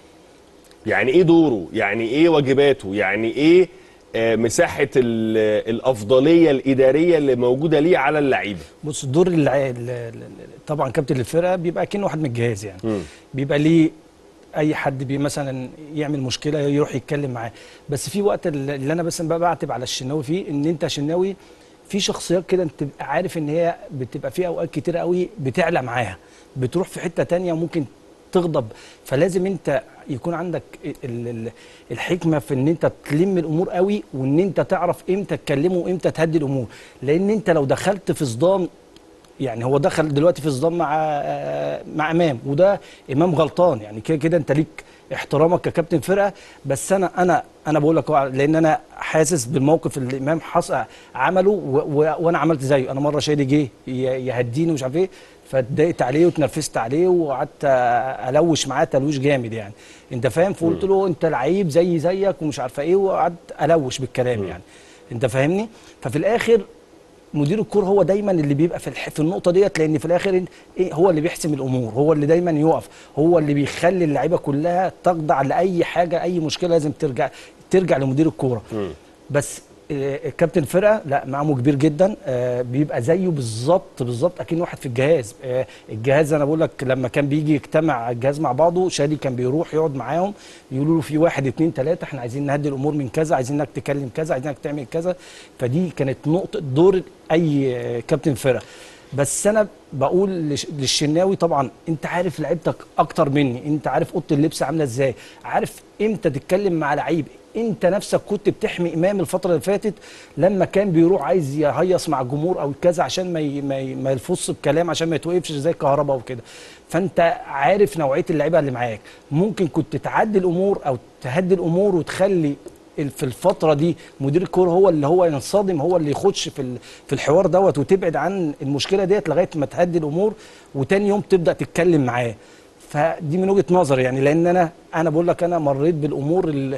يعني ايه دوره يعني ايه واجباته يعني ايه آه، مساحه ال- الافضليه الاداريه اللي موجوده ليه على اللعيبه بص دور الع... ال- ال- ال- طبعا كابتن الفرقه بيبقى كأنه واحد من الجهاز يعني بيبقى ليه اي حد بي مثلا يعمل مشكله يروح يتكلم معاه بس في وقت اللي اللي انا بس بقى بعتب على الشناوي فيه ان انت شناوي في شخصيات كده انت تبقى عارف ان هي بتبقى في اوقات كتير قوي بتعلى معاها بتروح في حته تانية وممكن تغضب فلازم انت يكون عندك ال- ال- الحكمه في ان انت تلم الامور قوي وان انت تعرف امتى تكلمه وامتى تهدي الامور لان انت لو دخلت في صدام يعني هو دخل دلوقتي في صدام مع آه، مع امام وده امام غلطان يعني كده كده انت ليك احترامك ككابتن فرقه بس انا انا انا بقول لك هو لان انا حاسس بالموقف اللي امام حصل عمله و و وانا عملت زيه انا مره شادي جه ي- يهديني ومش عارف ايه فاتضايقت عليه واتنرفزت عليه وقعدت الوش معاه تلويش جامد يعني انت فاهم فقلت له انت لعيب زي زيك ومش عارفه ايه وقعدت الوش بالكلام يعني انت فاهمني ففي الاخر مدير الكوره هو دايما اللي بيبقى في الح... في النقطه ديت لان في الاخر إيه هو اللي بيحسم الامور هو اللي دايما يقف هو اللي بيخلي اللعيبه كلها تخضع لاي حاجه اي مشكله لازم ترجع ترجع لمدير الكوره بس آه، كابتن الفرقه لا معامه كبير جدا آه، بيبقى زيه بالظبط بالظبط اكن واحد في الجهاز آه، الجهاز انا بقول لك لما كان بيجي يجتمع الجهاز مع بعضه شادي كان بيروح يقعد معاهم يقولوا له في واحد اتنين تلاته احنا عايزين نهدي الامور من كذا عايزينك تكلم كذا عايزينك تعمل كذا فدي كانت نقطه دور اي آه، كابتن فرقه بس انا بقول لش- للشناوي طبعا انت عارف لعيبتك اكتر مني انت عارف اوضه اللبس عامله ازاي عارف امتى تتكلم مع لعيب انت نفسك كنت بتحمي امام الفتره اللي فاتت لما كان بيروح عايز يهيص مع الجمهور او كذا عشان ما ي- ما ي- ما يلفظش بكلام عشان ما يتوقفش زي الكهرباء وكده فانت عارف نوعيه اللعيبه اللي معاك ممكن كنت تعدي الامور او تهدي الامور وتخلي ال- في الفتره دي مدير الكوره هو اللي هو ينصدم هو اللي يخش في ال- في الحوار دوت وتبعد عن المشكله ديت لغايه ما تهدي الامور وتاني يوم تبدا تتكلم معاه فدي من وجهه نظري يعني لان انا انا بقول لك انا مريت بالامور اللي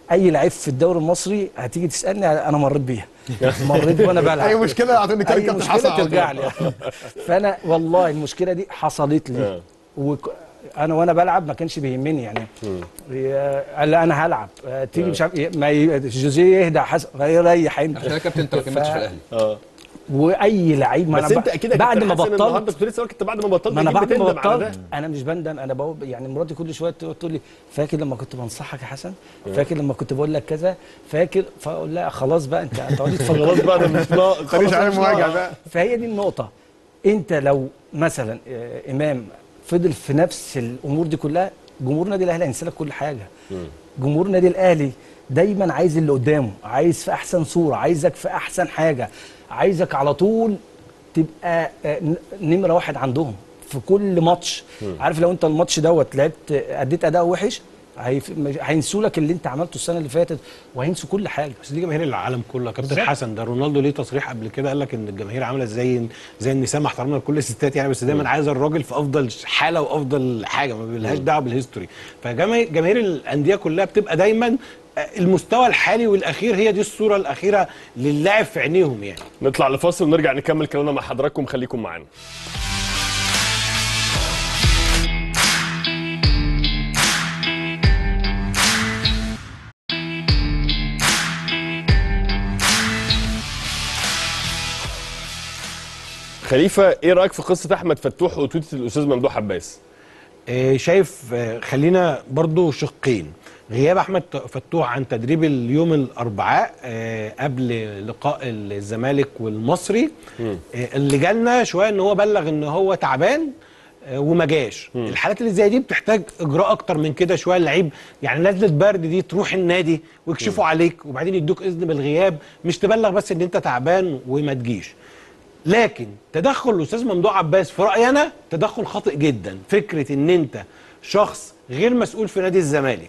اي لعيب في الدوري المصري هتيجي تسالني انا مريت بيها مريت وانا بلعب اي مشكله هتقولي كده اي كابتن مشكله حسن على ترجع طول. لي فانا والله المشكله دي حصلت لي وك... انا وانا بلعب ما كانش بيهمني يعني يا- قال لا انا هلعب آه، تيجي مش عارف إيه، ما ي... جوزيه يهدى حسن ريح انت عشان كده كابتن انت ما كملتش في الاهلي اه واي لعيب ما بس أنا انت ب- اكيد يا بعد كابتن ما حسن النهارده بطلت كنت لسه بقولك انت بعد ما بطلت ما انا أكيد بعد ما بتندم على ده. بطلت انا مش بندم انا بقول يعني مراتي كل شويه تقعد تقول لي فاكر لما كنت بنصحك يا حسن فاكر لما كنت بقول لك كذا فاكر فاقول لها خلاص بقى انت هتقعدي تفكري خلاص بقى ده مش ناقص ماليش عليه مواجهه بقى فهي دي النقطة انت لو مثلا آه، امام فضل في نفس الامور دي كلها جمهور النادي الاهلي هينسى لك كل حاجة جمهور النادي الاهلي دايما عايز اللي قدامه عايز في احسن صورة عايزك في احسن حاجة عايزك على طول تبقى آه، ن- نمرة واحد عندهم في كل ماتش عارف لو انت الماتش دوت لعبت آه، اديت اداء وحش هيف- مش- هينسوا لك اللي انت عملته السنة اللي فاتت وهينسوا كل حاجة بس دي جماهير العالم كله يا كابتن حسن ده رونالدو ليه تصريح قبل كده قال لك ان الجماهير عامله زي زي النساء مع احترامنا لكل الستات يعني بس دايما عايزه الراجل في افضل حاله وافضل حاجه ما بيلهاش دعوه بالهيستوري فجماهير الانديه كلها بتبقى دايما آه، المستوى الحالي والاخير هي دي الصوره الاخيره للاعب في عينيهم يعني نطلع لفاصل ونرجع نكمل كلامنا مع حضراتكم خليكم معانا خليفه ايه رايك في قصه احمد فتوح وتويته الاستاذ ممدوح عباس آه، شايف آه، خلينا برضو شقين غياب احمد فتوح عن تدريب اليوم الاربعاء آه، قبل لقاء الزمالك والمصري آه، اللي جالنا شويه ان هو بلغ ان هو تعبان آه، وما جاش الحالات اللي زي دي بتحتاج اجراء اكتر من كده شويه اللعيب يعني نزله برد دي تروح النادي ويكشفوا عليك وبعدين يدوك اذن بالغياب مش تبلغ بس ان انت تعبان وما تجيش لكن تدخل الاستاذ ممدوح عباس في رايي انا تدخل خاطئ جدا فكره ان انت شخص غير مسؤول في نادي الزمالك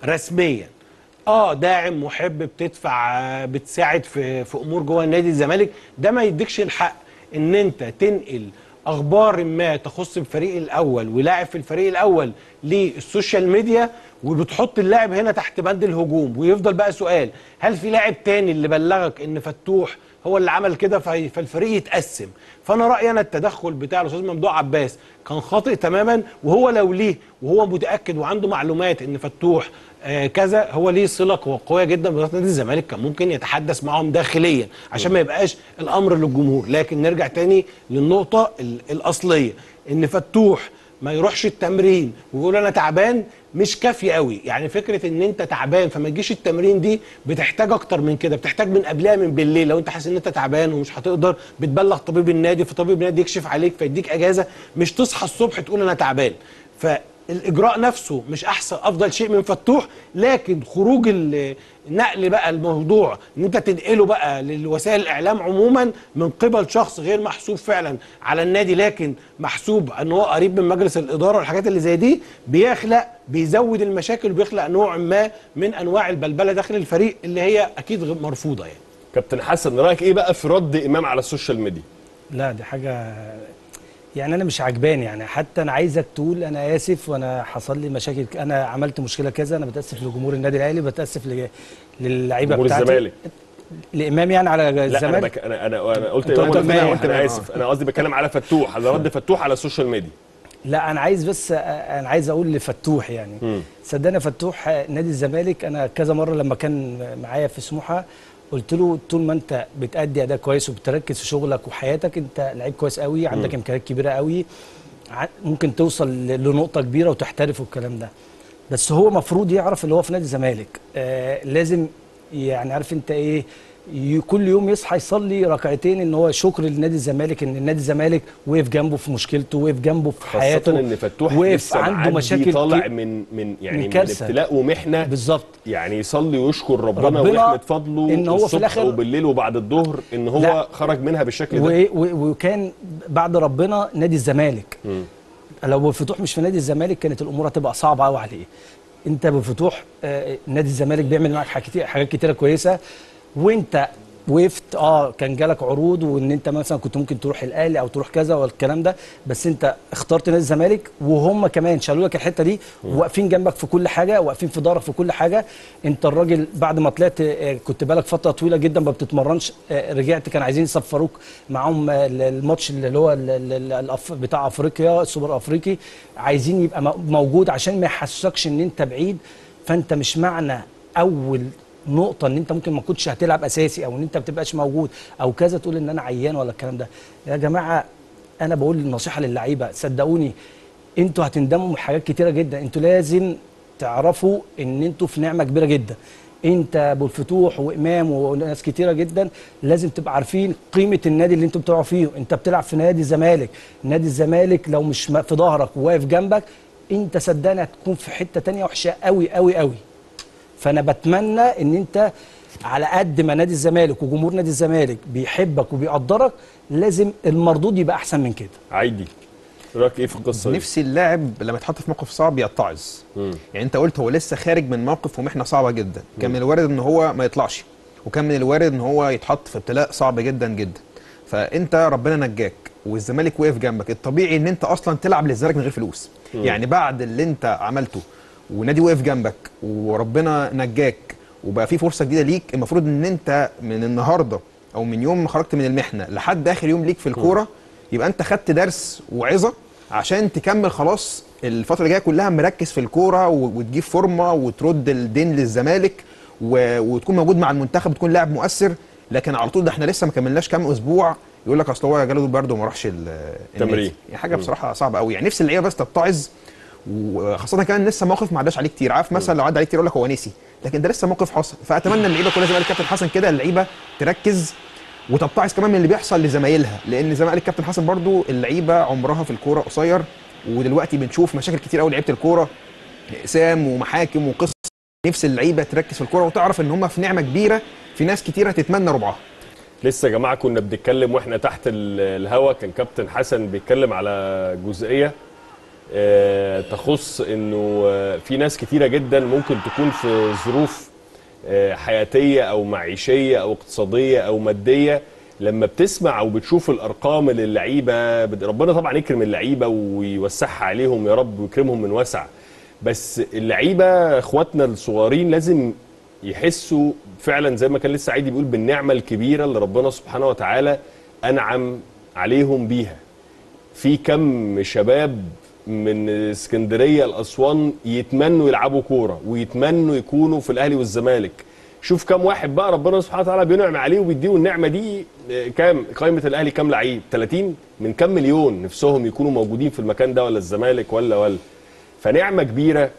رسميا اه داعم محب بتدفع آه، بتساعد في في امور جوه نادي الزمالك ده ما يديكش الحق ان انت تنقل اخبار ما تخص الفريق الاول ولاعب في الفريق الاول للسوشيال ميديا وبتحط اللاعب هنا تحت بند الهجوم ويفضل بقى سؤال هل في لاعب تاني اللي بلغك ان فتوح هو اللي عمل كده في- فالفريق يتقسم فانا رايي انا التدخل بتاع الاستاذ ممدوح عباس كان خاطئ تماما وهو لو ليه وهو متاكد وعنده معلومات ان فتوح آه كذا هو ليه صله قويه جدا بإدارة نادي الزمالك كان ممكن يتحدث معاهم داخليا عشان ما يبقاش الامر للجمهور لكن نرجع تاني للنقطه ال- الاصليه ان فتوح ما يروحش التمرين ويقول انا تعبان مش كافيه قوي يعني فكره ان انت تعبان فما تجيش التمرين دي بتحتاج اكتر من كده بتحتاج من قبلها من بالليل لو انت حاسس ان انت تعبان ومش هتقدر بتبلغ طبيب النادي فطبيب النادي يكشف عليك فيديك اجازه مش تصحى الصبح تقول انا تعبان فالاجراء نفسه مش احسن افضل شيء من فتوح لكن خروج ال- نقل بقى الموضوع ان انت تنقله بقى لوسائل الاعلام عموما من قبل شخص غير محسوب فعلا على النادي لكن محسوب ان هو قريب من مجلس الاداره والحاجات اللي زي دي بيخلق بيزود المشاكل وبيخلق نوع ما من انواع البلبله داخل الفريق اللي هي اكيد غ- مرفوضه يعني كابتن حسن رايك ايه بقى في رد امام على السوشيال ميديا لا دي حاجة يعني أنا مش عجباني يعني حتى أنا عايزك تقول أنا آسف وأنا حصل لي مشاكل ك- أنا عملت مشكلة كذا أنا بتأسف لجمهور النادي الأهلي بتأسف ل- للعيبة جمهور بتاعتي الزمالك لإمام يعني على لا انا الزمالك بك... انا انا انا قلت أنت امام قلت قلت انا إمام. قلت انا اسف انا قصدي بتكلم على فتوح على رد فتوح على السوشيال ميديا لا انا عايز بس انا عايز اقول لفتوح يعني صدقني فتوح نادي الزمالك انا كذا مره لما كان معايا في سموحه قلت له طول ما انت بتأدي اداء كويس وبتركز في شغلك وحياتك انت لعيب كويس قوي عندك امكانيات كبيره قوي ع- ممكن توصل ل- لنقطه كبيره وتحترف والكلام ده بس هو مفروض يعرف اللي هو في نادي الزمالك آه لازم يعني عارف انت ايه ي- كل يوم يصحى يصلي ركعتين ان هو شكر لنادي الزمالك ان النادي الزمالك وقف جنبه في مشكلته وقف جنبه في خاصة حياته ان فتوح وقف لسه عنده معدي مشاكل طالع كي- من من يعني من من, كارثة. ابتلاء ومحنه بالظبط يعني يصلي ويشكر ربنا, ربنا ويحمد فضله إن هو في الصبح الآخر- وبالليل وبعد الظهر ان هو لا. خرج منها بالشكل ده و- و- وكان بعد ربنا نادي الزمالك لو ابو فتوح مش في نادي الزمالك كانت الامور هتبقى صعبه قوي عليه انت ابو فتوح آه، نادي الزمالك بيعمل معاك حاجات كتير حاجات كتيره كويسه وانت وقفت اه كان جالك عروض وان انت مثلا كنت ممكن تروح الاهلي او تروح كذا والكلام ده بس انت اخترت نادي الزمالك وهم كمان شالوا لك الحته دي واقفين جنبك في كل حاجه واقفين في ظهرك في كل حاجه انت الراجل بعد ما طلعت آه، كنت بالك فتره طويله جدا ما بتتمرنش آه، رجعت كان عايزين يسفروك معاهم آه، الماتش اللي هو ال- ال- ال- الأف- بتاع افريقيا السوبر الافريقي عايزين يبقى م- موجود عشان ما يحسسكش ان انت بعيد فانت مش معنى اول نقطة ان انت ممكن ما كنتش هتلعب اساسي او ان انت ما بتبقاش موجود او كذا تقول ان انا عيان ولا الكلام ده يا جماعة انا بقول النصيحة للعيبة صدقوني انتوا هتندموا من حاجات كتيرة جدا انتوا لازم تعرفوا ان انتوا في نعمة كبيرة جدا انت ابو الفتوح وامام وناس كتيره جدا لازم تبقى عارفين قيمه النادي اللي انتوا بتلعبوا فيه انت بتلعب في نادي الزمالك نادي الزمالك لو مش م- في ظهرك وواقف جنبك انت صدقني هتكون في حته تانية وحشه قوي قوي قوي فانا بتمنى ان انت على قد ما نادي الزمالك وجمهور نادي الزمالك بيحبك وبيقدرك لازم المردود يبقى احسن من كده عادي رايك ايه في القصه دي؟ نفسي اللاعب لما يتحط في موقف صعب يتعظ يعني انت قلت هو لسه خارج من موقف ومحنه صعبه جدا كان من الوارد ان هو ما يطلعش وكان من الوارد ان هو يتحط في ابتلاء صعب جدا جدا فانت ربنا نجاك والزمالك وقف جنبك الطبيعي ان انت اصلا تلعب للزمالك من غير فلوس يعني بعد اللي انت عملته ونادي وقف جنبك وربنا نجاك وبقى في فرصه جديده ليك المفروض ان انت من النهارده او من يوم ما خرجت من المحنه لحد اخر يوم ليك في الكوره يبقى انت خدت درس وعظه عشان تكمل خلاص الفتره اللي جايه كلها مركز في الكوره و- وتجيب فورمه وترد الدين للزمالك و... وتكون موجود مع المنتخب وتكون لاعب مؤثر لكن على طول ده احنا لسه ما كملناش كام اسبوع يقول لك اصل هو جاله دور برد وما راحش ال- تمرين. النادي. يعني حاجه بصراحه صعبه قوي يعني نفس اللعيبه بس تتعظ وخاصه كمان لسه موقف ما عداش عليه كتير عارف مثلا لو عدى عليه كتير يقول لك هو نسي لكن ده لسه موقف حصل فاتمنى اللعيبه كلها زي ما قال الكابتن حسن كده اللعيبه تركز وتبتعث كمان من اللي بيحصل لزمايلها لان زي ما قال الكابتن حسن برضو اللعيبه عمرها في الكوره قصير ودلوقتي بنشوف مشاكل كتير قوي لعيبه الكوره اقسام ومحاكم وقصص نفس اللعيبه تركز في الكوره وتعرف ان هم في نعمه كبيره في ناس كتيره تتمنى ربعها لسه يا جماعه كنا بنتكلم واحنا تحت ال- الهوا كان كابتن حسن بيتكلم على جزئيه آه، تخص انه آه، في ناس كتيره جدا ممكن تكون في ظروف آه، حياتيه او معيشيه او اقتصاديه او ماديه لما بتسمع او بتشوف الارقام اللي اللعيبه بد- ربنا طبعا يكرم اللعيبه ويوسعها عليهم يا رب ويكرمهم من وسع بس اللعيبه اخواتنا الصغيرين لازم يحسوا فعلا زي ما كان لسه عيدي بيقول بالنعمه الكبيره اللي ربنا سبحانه وتعالى انعم عليهم بيها في كم شباب من اسكندريه لاسوان يتمنوا يلعبوا كوره ويتمنوا يكونوا في الاهلي والزمالك شوف كم واحد بقى ربنا سبحانه وتعالى بينعم عليه وبيديه النعمه دي آه، كام قائمه الاهلي كام لعيب 30 من كام مليون نفسهم يكونوا موجودين في المكان ده ولا الزمالك ولا ولا فنعمه كبيره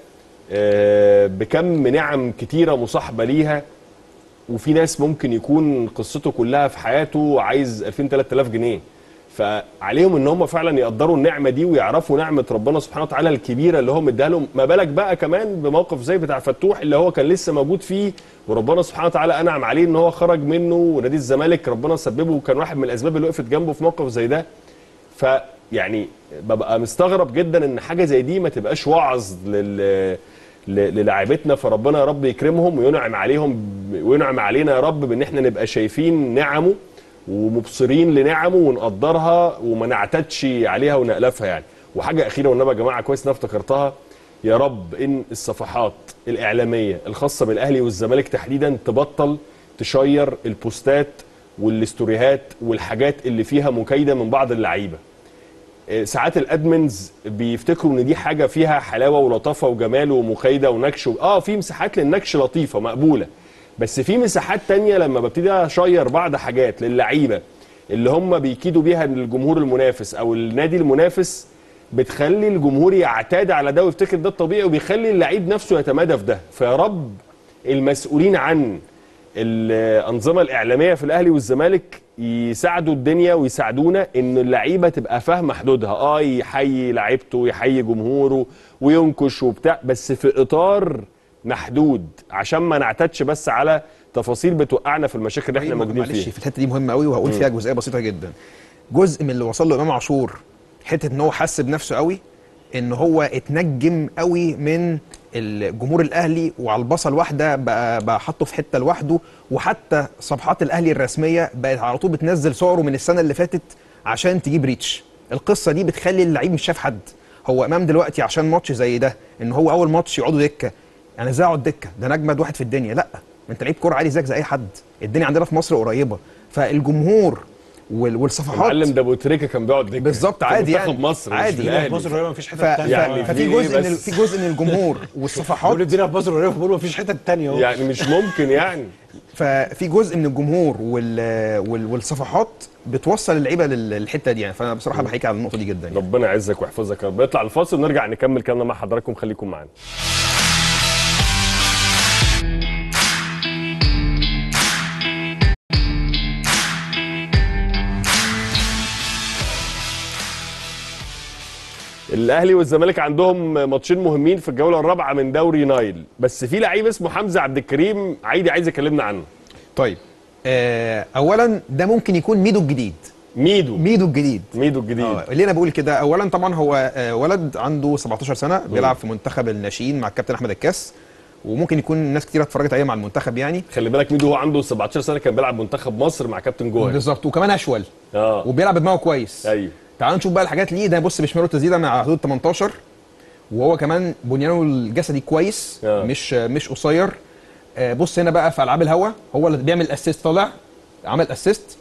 آه، بكم نعم كتيره مصاحبه ليها وفي ناس ممكن يكون قصته كلها في حياته عايز 2000 3000 جنيه فعليهم ان هم فعلا يقدروا النعمه دي ويعرفوا نعمه ربنا سبحانه وتعالى الكبيره اللي هو مديها لهم ما بالك بقى كمان بموقف زي بتاع فتوح اللي هو كان لسه موجود فيه وربنا سبحانه وتعالى انعم عليه ان هو خرج منه ونادي الزمالك ربنا سببه وكان واحد من الاسباب اللي وقفت جنبه في موقف زي ده فيعني ببقى مستغرب جدا ان حاجه زي دي ما تبقاش وعظ لل ل- للاعيبتنا فربنا يا رب يكرمهم وينعم عليهم وينعم علينا يا رب بان احنا نبقى شايفين نعمه ومبصرين لنعمه ونقدرها وما نعتدش عليها ونألفها يعني وحاجه اخيره والنبي يا جماعه كويس ان أنا افتكرتها يا رب ان الصفحات الاعلاميه الخاصه بالاهلي والزمالك تحديدا تبطل تشير البوستات والاستوريهات والحاجات اللي فيها مكايده من بعض اللعيبه آه، ساعات الادمنز بيفتكروا ان دي حاجه فيها حلاوه ولطافه وجمال ومكايده ونكش و... اه في مساحات للنكش لطيفه مقبوله بس في مساحات تانية لما ببتدي اشير بعض حاجات للعيبه اللي هم بيكيدوا بيها الجمهور المنافس او النادي المنافس بتخلي الجمهور يعتاد على ده ويفتكر ده الطبيعي وبيخلي اللعيب نفسه يتمادى في ده فيا رب المسؤولين عن الانظمه الاعلاميه في الاهلي والزمالك يساعدوا الدنيا ويساعدونا ان اللعيبه تبقى فاهمه حدودها اه يحيي لعيبته يحيي جمهوره وينكش وبتاع بس في اطار محدود عشان ما نعتادش بس على تفاصيل بتوقعنا في المشاكل اللي احنا أيوة، موجودين معلش فيها في الحته دي مهمه قوي وهقول فيها جزئيه بسيطه جدا جزء من اللي وصل له امام عاشور حته ان هو حس بنفسه قوي ان هو اتنجم قوي من الجمهور الاهلي وعلى البصل واحده بقى بقى حاطه في حته لوحده وحتى صفحات الاهلي الرسميه بقت على طول بتنزل صوره من السنه اللي فاتت عشان تجيب ريتش القصه دي بتخلي اللعيب مش شايف حد هو امام دلوقتي عشان ماتش زي ده ان هو اول ماتش يقعدوا دكه يعني ازاي اقعد دكه ده نجمد واحد في الدنيا لا انت لعيب كوره عادي زيك زي اي حد الدنيا عندنا في مصر قريبه فالجمهور وال- والصفحات المعلم ده ابو تريكه كان بيقعد دكه بالظبط في عادي منتخب يعني مصر مش عادي. في لا، الأهلي. مصر قريبه مفيش ف... حته تانية يعني ف... ففي في إيه جزء من بس؟ في جزء من الجمهور والصفحات بقول الدنيا في مصر قريبه بقول مفيش حته تانية اهو يعني مش ممكن يعني ففي جزء من الجمهور وال... وال... والصفحات بتوصل اللعيبه لل- للحته دي يعني فانا بصراحه بحيك على النقطه دي جدا يعني. ربنا يعزك ويحفظك يا رب نطلع الفاصل ونرجع نكمل كلامنا مع حضراتكم خليكم معانا الاهلي والزمالك عندهم ماتشين مهمين في الجوله الرابعه من دوري نايل بس في لعيب اسمه حمزه عبد الكريم عايدي عايز يكلمنا عنه طيب آه اولا ده ممكن يكون ميدو الجديد ميدو ميدو الجديد ميدو الجديد اه ليه انا بقول كده اولا طبعا هو آه، ولد عنده 17 سنه بيلعب في منتخب الناشئين مع الكابتن احمد الكاس وممكن يكون ناس كتير اتفرجت عليه مع المنتخب يعني خلي بالك ميدو هو عنده 17 سنه كان بيلعب منتخب مصر مع كابتن جوهر بالظبط وكمان اشول اه وبيلعب بدماغه كويس ايوه تعالوا نشوف بقى الحاجات ليه ده بص بشماله تسديده مع حدود 18 وهو كمان بنيانه الجسدي كويس آه. مش مش قصير آه، بص هنا بقى في العاب الهوا هو اللي بيعمل اسيست طالع عمل اسيست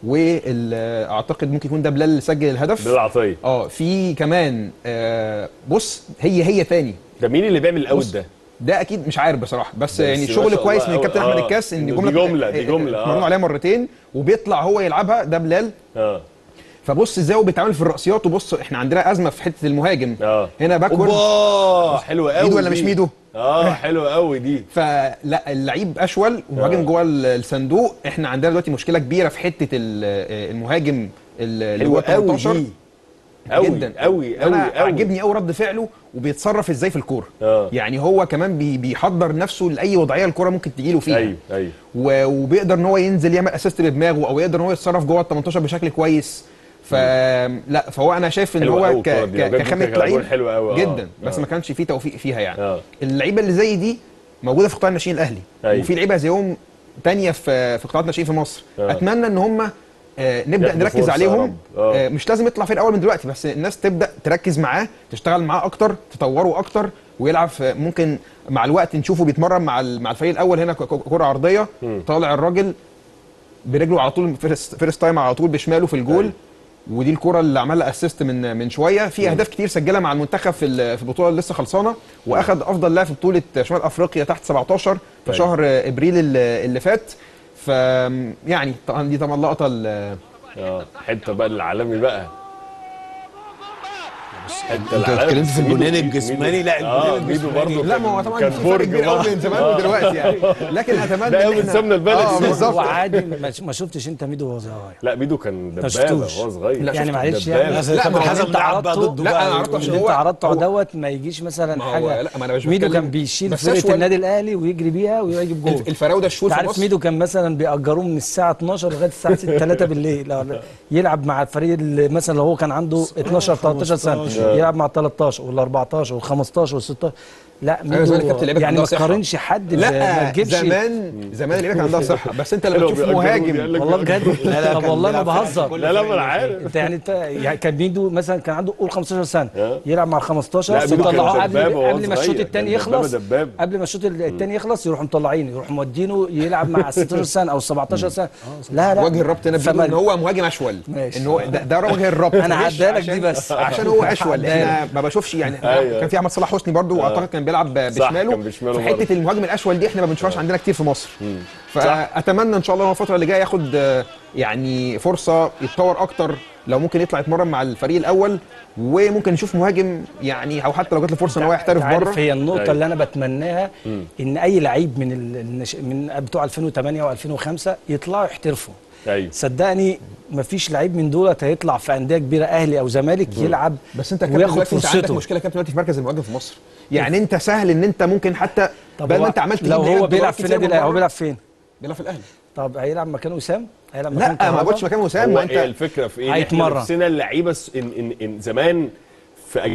واعتقد ممكن يكون ده بلال اللي سجل الهدف بالعطيه اه في كمان آه بص هي هي تاني ده مين اللي بيعمل الاوت بص، ده ده اكيد مش عارف بصراحه بس, بس يعني ما شغل شاء كويس الله من الكابتن أوي. احمد آه. الكاس ان دي جمله جملة، دي جملة، آه. اتمرنوا عليها مرتين وبيطلع هو يلعبها ده بلال اه فبص ازاي هو بيتعامل في الرأسيات وبص احنا عندنا ازمه في حته المهاجم اه هنا باكورد اوبا حلو قوي ميدو ولا مش ميدو؟ اه حلو قوي دي فلا اللعيب اشول ومهاجم آه. جوه ال- الصندوق احنا عندنا دلوقتي مشكله كبيره في حته ال- المهاجم اللي حلو هو قوي 18 دي قوي جدا قوي انا قوي قوي عاجبني قوي رد فعله وبيتصرف ازاي في الكوره آه. يعني هو كمان بي بيحضر نفسه لاي وضعيه الكوره ممكن تجيله فيها ايوه ايوه و- وبيقدر ان هو ينزل يعمل اسيست بدماغه او يقدر ان هو يتصرف جوه ال 18 بشكل كويس فلا فهو انا شايف ان حلو هو قوي ك... الكرة دي. ك... بجد كخامه كان لعيب جول حلو قوي، آه. جدا بس آه. ما كانش فيه توفيق فيها يعني اه اللعيبه اللي زي دي موجوده في قطاع الناشئين الاهلي أيوة. وفي لعيبه زيهم تانية في في قطاعات الناشئين في مصر آه. اتمنى ان هم آه نبدا ياخدوا نركز فرصة يا عليهم رب. آه. آه مش لازم يطلع في الاول من دلوقتي بس الناس تبدا تركز معاه تشتغل معاه اكتر تطوره اكتر ويلعب في ممكن مع الوقت نشوفه بيتمرن مع ال- مع الفريق الاول هنا ك- ك- كره عرضيه مم. طالع الراجل برجله على طول فيرست, فيرست تايم على طول بشماله في الجول أيوة. ودي الكره اللي عملها اسيست من من شويه في اهداف كتير سجلها مع المنتخب في ال- في البطوله اللي لسه خلصانه واخد افضل لاعب في بطوله شمال افريقيا تحت 17 في أيوة. شهر ابريل اللي اللي فات ف يعني طبعا دي طبعا لقطه ال- اه حته بقى العالمي بقى حته انت العالمي. اتكلمت في ميدو- البنيان ميدو- الجسماني، لا، اه البنيان ميدو الجسماني. برضه لا ما هو طبعا كان في فرق برج كبير قوي برضه. من زمان آه. ودلوقتي يعني لكن اتمنى ده إن يوم إحنا- سمنة البلد. اه بالظبط هو عادي ما ما شفتش انت ميدو وهو صغير لا ميدو كان دبابه شفتوش. وهو صغير لا، يعني شفت معلش دبابة. يعني لا، لا ما ما حسب انت لعب بقى عرضته ضده لا، بقى أنا عرضته عشان اللي انت هو- عرضته هو- دوت ما يجيش مثلا ما هو- حاجه لا، ما أنا مش ميدو بتكلم- كان بيشيل بس فرقه أشول. النادي الاهلي ويجري بيها ويجيب جول الف- الفراوده الشوط انت في عارف مصر ميدو كان مثلا بيأجروه من الساعه 12 لغايه الساعه 6 3 بالليل لا- لا. يلعب مع الفريق اللي مثلا لو هو كان عنده 12 13 سنه 15. يلعب مع 13 ولا 14 ولا 15 ولا 16 لا أيوة، زمان كابتن ميدو لعيبة يعني عندها ما صحة. تقارنش حد ب- ما لا تجيبش زمان زمان اللعيبه كان عندها صحه بس انت لما حلو، تشوف بيأجروا مهاجم بيقول لك والله بيأجروا. بجد طب كان والله ما بيلعب في بهزر كل لا لا ما انا فريق. عارف انت يعني انت يعني كان ميدو مثلا كان عنده قول 15 سنه اه. يلعب مع ال 15 لا، ميدو كان طلعوه قبل دبابة وهو قبل ما الشوط صغير، الثاني كان دبابة يخلص دبابة. قبل ما الشوط الثاني يخلص يروحوا مطلعينه يروحوا مودينه يلعب مع 16 سنه او 17 سنه لا لا وجه الربط هنا بيقول فما- ان هو مهاجم اشول ماشي. ان هو ده, ده وجه الربط أنا مش هعديها لك عشان- دي بس. عشان هو اشول هعديها احنا ما بشوفش يعني أيوة. كان في احمد صلاح حسني برضو واعتقد كان بيلعب صح، بشماله كان بشماله في حته برضه. المهاجم الاشول دي احنا ما بنشوفهاش عندنا كتير في مصر صح. فاتمنى ان شاء الله إن هو الفتره اللي جايه ياخد آه، يعني فرصه يتطور اكتر لو ممكن يطلع يتمرن مع الفريق الاول وممكن نشوف مهاجم يعني او حتى لو جات له فرصه ان هو يحترف عارف بره هي النقطه أيوة. اللي انا بتمناها ان اي لعيب من ال- النش... من بتوع 2008 و2005 يطلعوا يحترفوا ايوه صدقني مفيش لعيب من دولت هيطلع في انديه كبيره اهلي او زمالك يلعب بس انت كابتن وياخد دلوقتي انت عندك فرصته مشكله كابتن دلوقتي في مركز المهاجم في مصر يعني انت سهل ان انت ممكن حتى طب بدل هو ما انت عملت لو تجيب لعيبة هو بيلعب دولار في كتير نادي من الاهلي هو بره. بيلعب فين؟ بيلعب في الاهلي طب هيلعب مكان وسام؟ هيلعب مكان لا ما كهربا؟ قلتش مكان وسام هو وانت إيه الفكره في ايه؟ إن احنا هيتمرن. نفسنا اللعيبه س- إن, إن, ان زمان في أجيال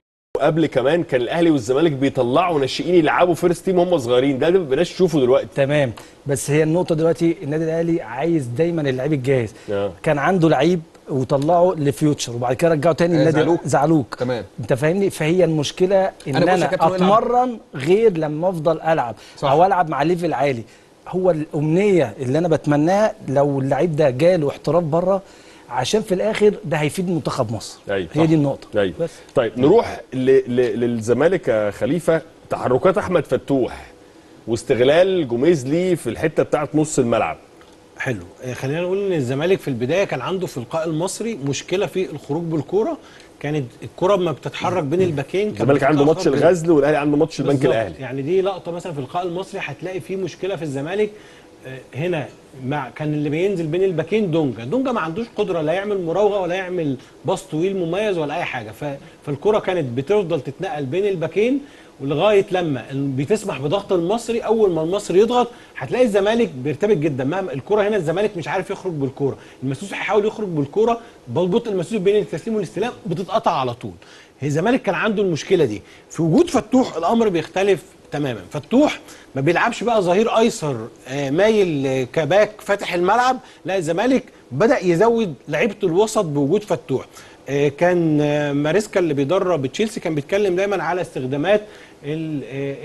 وقبل كمان كان الاهلي والزمالك بيطلعوا ناشئين يلعبوا فيرست تيم هم صغيرين ده ما بقناش نشوفه دلوقتي تمام بس هي النقطه دلوقتي النادي الاهلي عايز دايما اللعيب الجاهز آه. كان عنده لعيب وطلعه لفيوتشر وبعد كده رجعه تاني آه، النادي زعلوك. زعلوك تمام. انت فاهمني فهي المشكله ان أنا انا, بص يا كابتن وائل اتمرن غير لما افضل العب صح. او العب مع ليفل عالي هو الامنيه اللي انا بتمناها لو اللعيب ده جاله احتراف بره عشان في الاخر ده هيفيد منتخب مصر أيوة، هي صح. دي النقطه ايوه بس طيب نروح ل... ل... للزمالك يا خليفه تحركات احمد فتوح واستغلال جوميز ليه في الحته بتاعت نص الملعب حلو آه، خلينا نقول ان الزمالك في البدايه كان عنده في اللقاء المصري مشكله في الخروج بالكوره كانت الكره ما بتتحرك بين الباكين كانت الزمالك عنده بتتأخر ماتش بين- الغزل والاهلي عنده ماتش البنك بالظبط. الاهلي يعني دي لقطه مثلا في اللقاء المصري هتلاقي فيه مشكله في الزمالك آه، هنا مع كان اللي بينزل بين الباكين دونجا دونجا ما عندوش قدره لا يعمل مراوغه ولا يعمل باص طويل مميز ولا اي حاجه ف... فالكره كانت بتفضل تتنقل بين الباكين ولغايه لما ال- بتسمح بضغط المصري اول ما المصري يضغط هتلاقي الزمالك بيرتبك جدا مهما الكره هنا الزمالك مش عارف يخرج بالكوره المسوس هيحاول يخرج بالكوره بطء المسوس بين التسليم والاستلام بتتقطع على طول هي الزمالك كان عنده المشكله دي في وجود فتوح الامر بيختلف تماما فتوح ما بيلعبش بقى ظهير ايسر آه، مايل آه، كباك فاتح الملعب لا الزمالك بدا يزود لعيبه الوسط بوجود فتوح آه، كان آه، ماريسكا اللي بيدرب تشيلسي كان بيتكلم دايما على استخدامات ال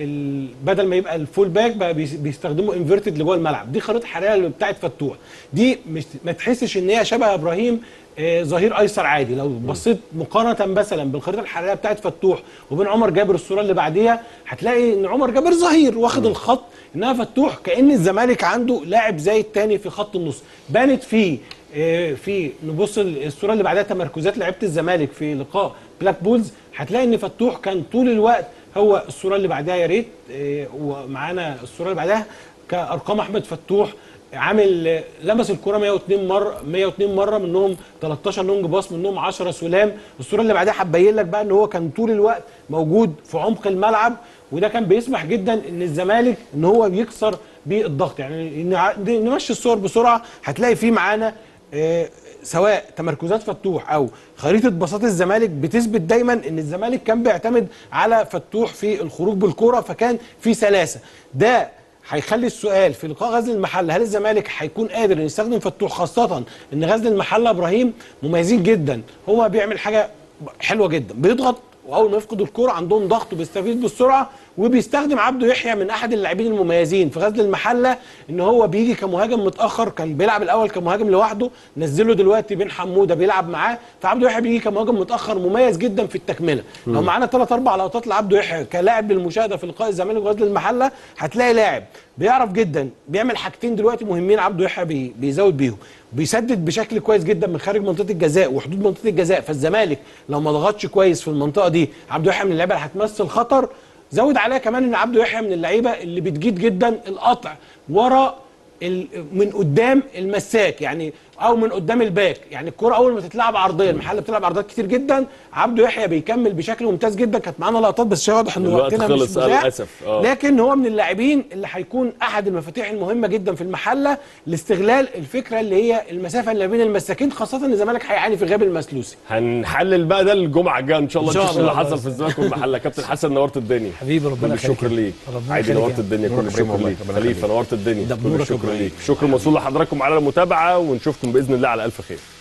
ال بدل ما يبقى الفول باك بقى بيس- بيستخدموا انفيرتد لجوه الملعب دي خريطه حراريه بتاعت فتوح دي مش ما تحسش ان هي شبه ابراهيم آه، ظهير ايسر عادي لو بصيت مقارنه مثلا بالخريطه الحراريه بتاعت فتوح وبين عمر جابر الصوره اللي بعديها هتلاقي ان عمر جابر ظهير واخد الخط انها فتوح كان الزمالك عنده لاعب زي التاني في خط النص بانت فيه آه، في نبص الصوره اللي بعدها تمركزات لعيبه الزمالك في لقاء بلاك بولز هتلاقي ان فتوح كان طول الوقت هو الصوره اللي بعدها يا ريت آه، ومعانا الصوره اللي بعدها كارقام احمد فتوح عامل آه، لمس الكره 102 مره 102 مره منهم 13 لونج باص منهم 10 سلام الصوره اللي بعدها هتبين لك بقى ان هو كان طول الوقت موجود في عمق الملعب وده كان بيسمح جدا ان الزمالك ان هو يكسر بالضغط يعني ن- نمشي الصور بسرعه هتلاقي في معانا آه، سواء تمركزات فتوح او خريطه باصات الزمالك بتثبت دايما ان الزمالك كان بيعتمد على فتوح في الخروج بالكره فكان في سلاسه ده هيخلي السؤال في لقاء غزل المحله هل الزمالك هيكون قادر انه يستخدم فتوح خاصه ان غزل المحله ابراهيم مميزين جدا هو بيعمل حاجه حلوه جدا بيضغط واول ما يفقد الكوره عندهم ضغط وبيستفيد بالسرعه وبيستخدم عبده يحيى من احد اللاعبين المميزين في غزل المحله ان هو بيجي كمهاجم متاخر كان بيلعب الاول كمهاجم لوحده نزله دلوقتي بين حموده بيلعب معاه فعبده يحيى بيجي كمهاجم متاخر مميز جدا في التكمله لو معانا ثلاث اربع لقطات لعبده يحيى كلاعب للمشاهده في لقاء الزمالك وغزل المحله هتلاقي لاعب بيعرف جدا بيعمل حاجتين دلوقتي مهمين عبده يحيى بي بيزود بيهم بيسدد بشكل كويس جدا من خارج منطقه الجزاء وحدود منطقه الجزاء فالزمالك لو ما ضغطش كويس في المنطقه دي عبده يحيى من اللعيبه اللي هتمثل خطر زود عليها كمان ان عبده يحيى من اللعيبه اللي بتجيد جدا القطع ورا ال- من قدام المساك يعني او من قدام الباك يعني الكره اول ما تتلعب عرضيه المحله بتلعب عرضيات كتير جدا عبده يحيى بيكمل بشكل ممتاز جدا كانت معانا لقطات بس واضح ان الوقت وقتنا خلص، مش آه، متاح. للأسف، آه. لكن هو من اللاعبين اللي هيكون احد المفاتيح المهمه جدا في المحله لاستغلال الفكره اللي هي المسافه اللي بين المساكين خاصه ان الزمالك هيعاني في غياب المسلوسي هنحلل بقى ده الجمعه الجايه ان شاء الله إن شاء نشوف اللي الله. حصل في الزمالك والمحله كابتن حسن نورت الدنيا حبيبي ربنا كل يخليك الشكر ليك ربنا عادي يخليك نورت يا الدنيا كل نورك الشكر إبراهيم ليك والله، ربنا خليفه يخليك. نورت الدنيا ده كل بنورك الشكر إبراهيم. ليك شكر موصول لحضراتكم على المتابعه ونشوفكم باذن الله على الف خير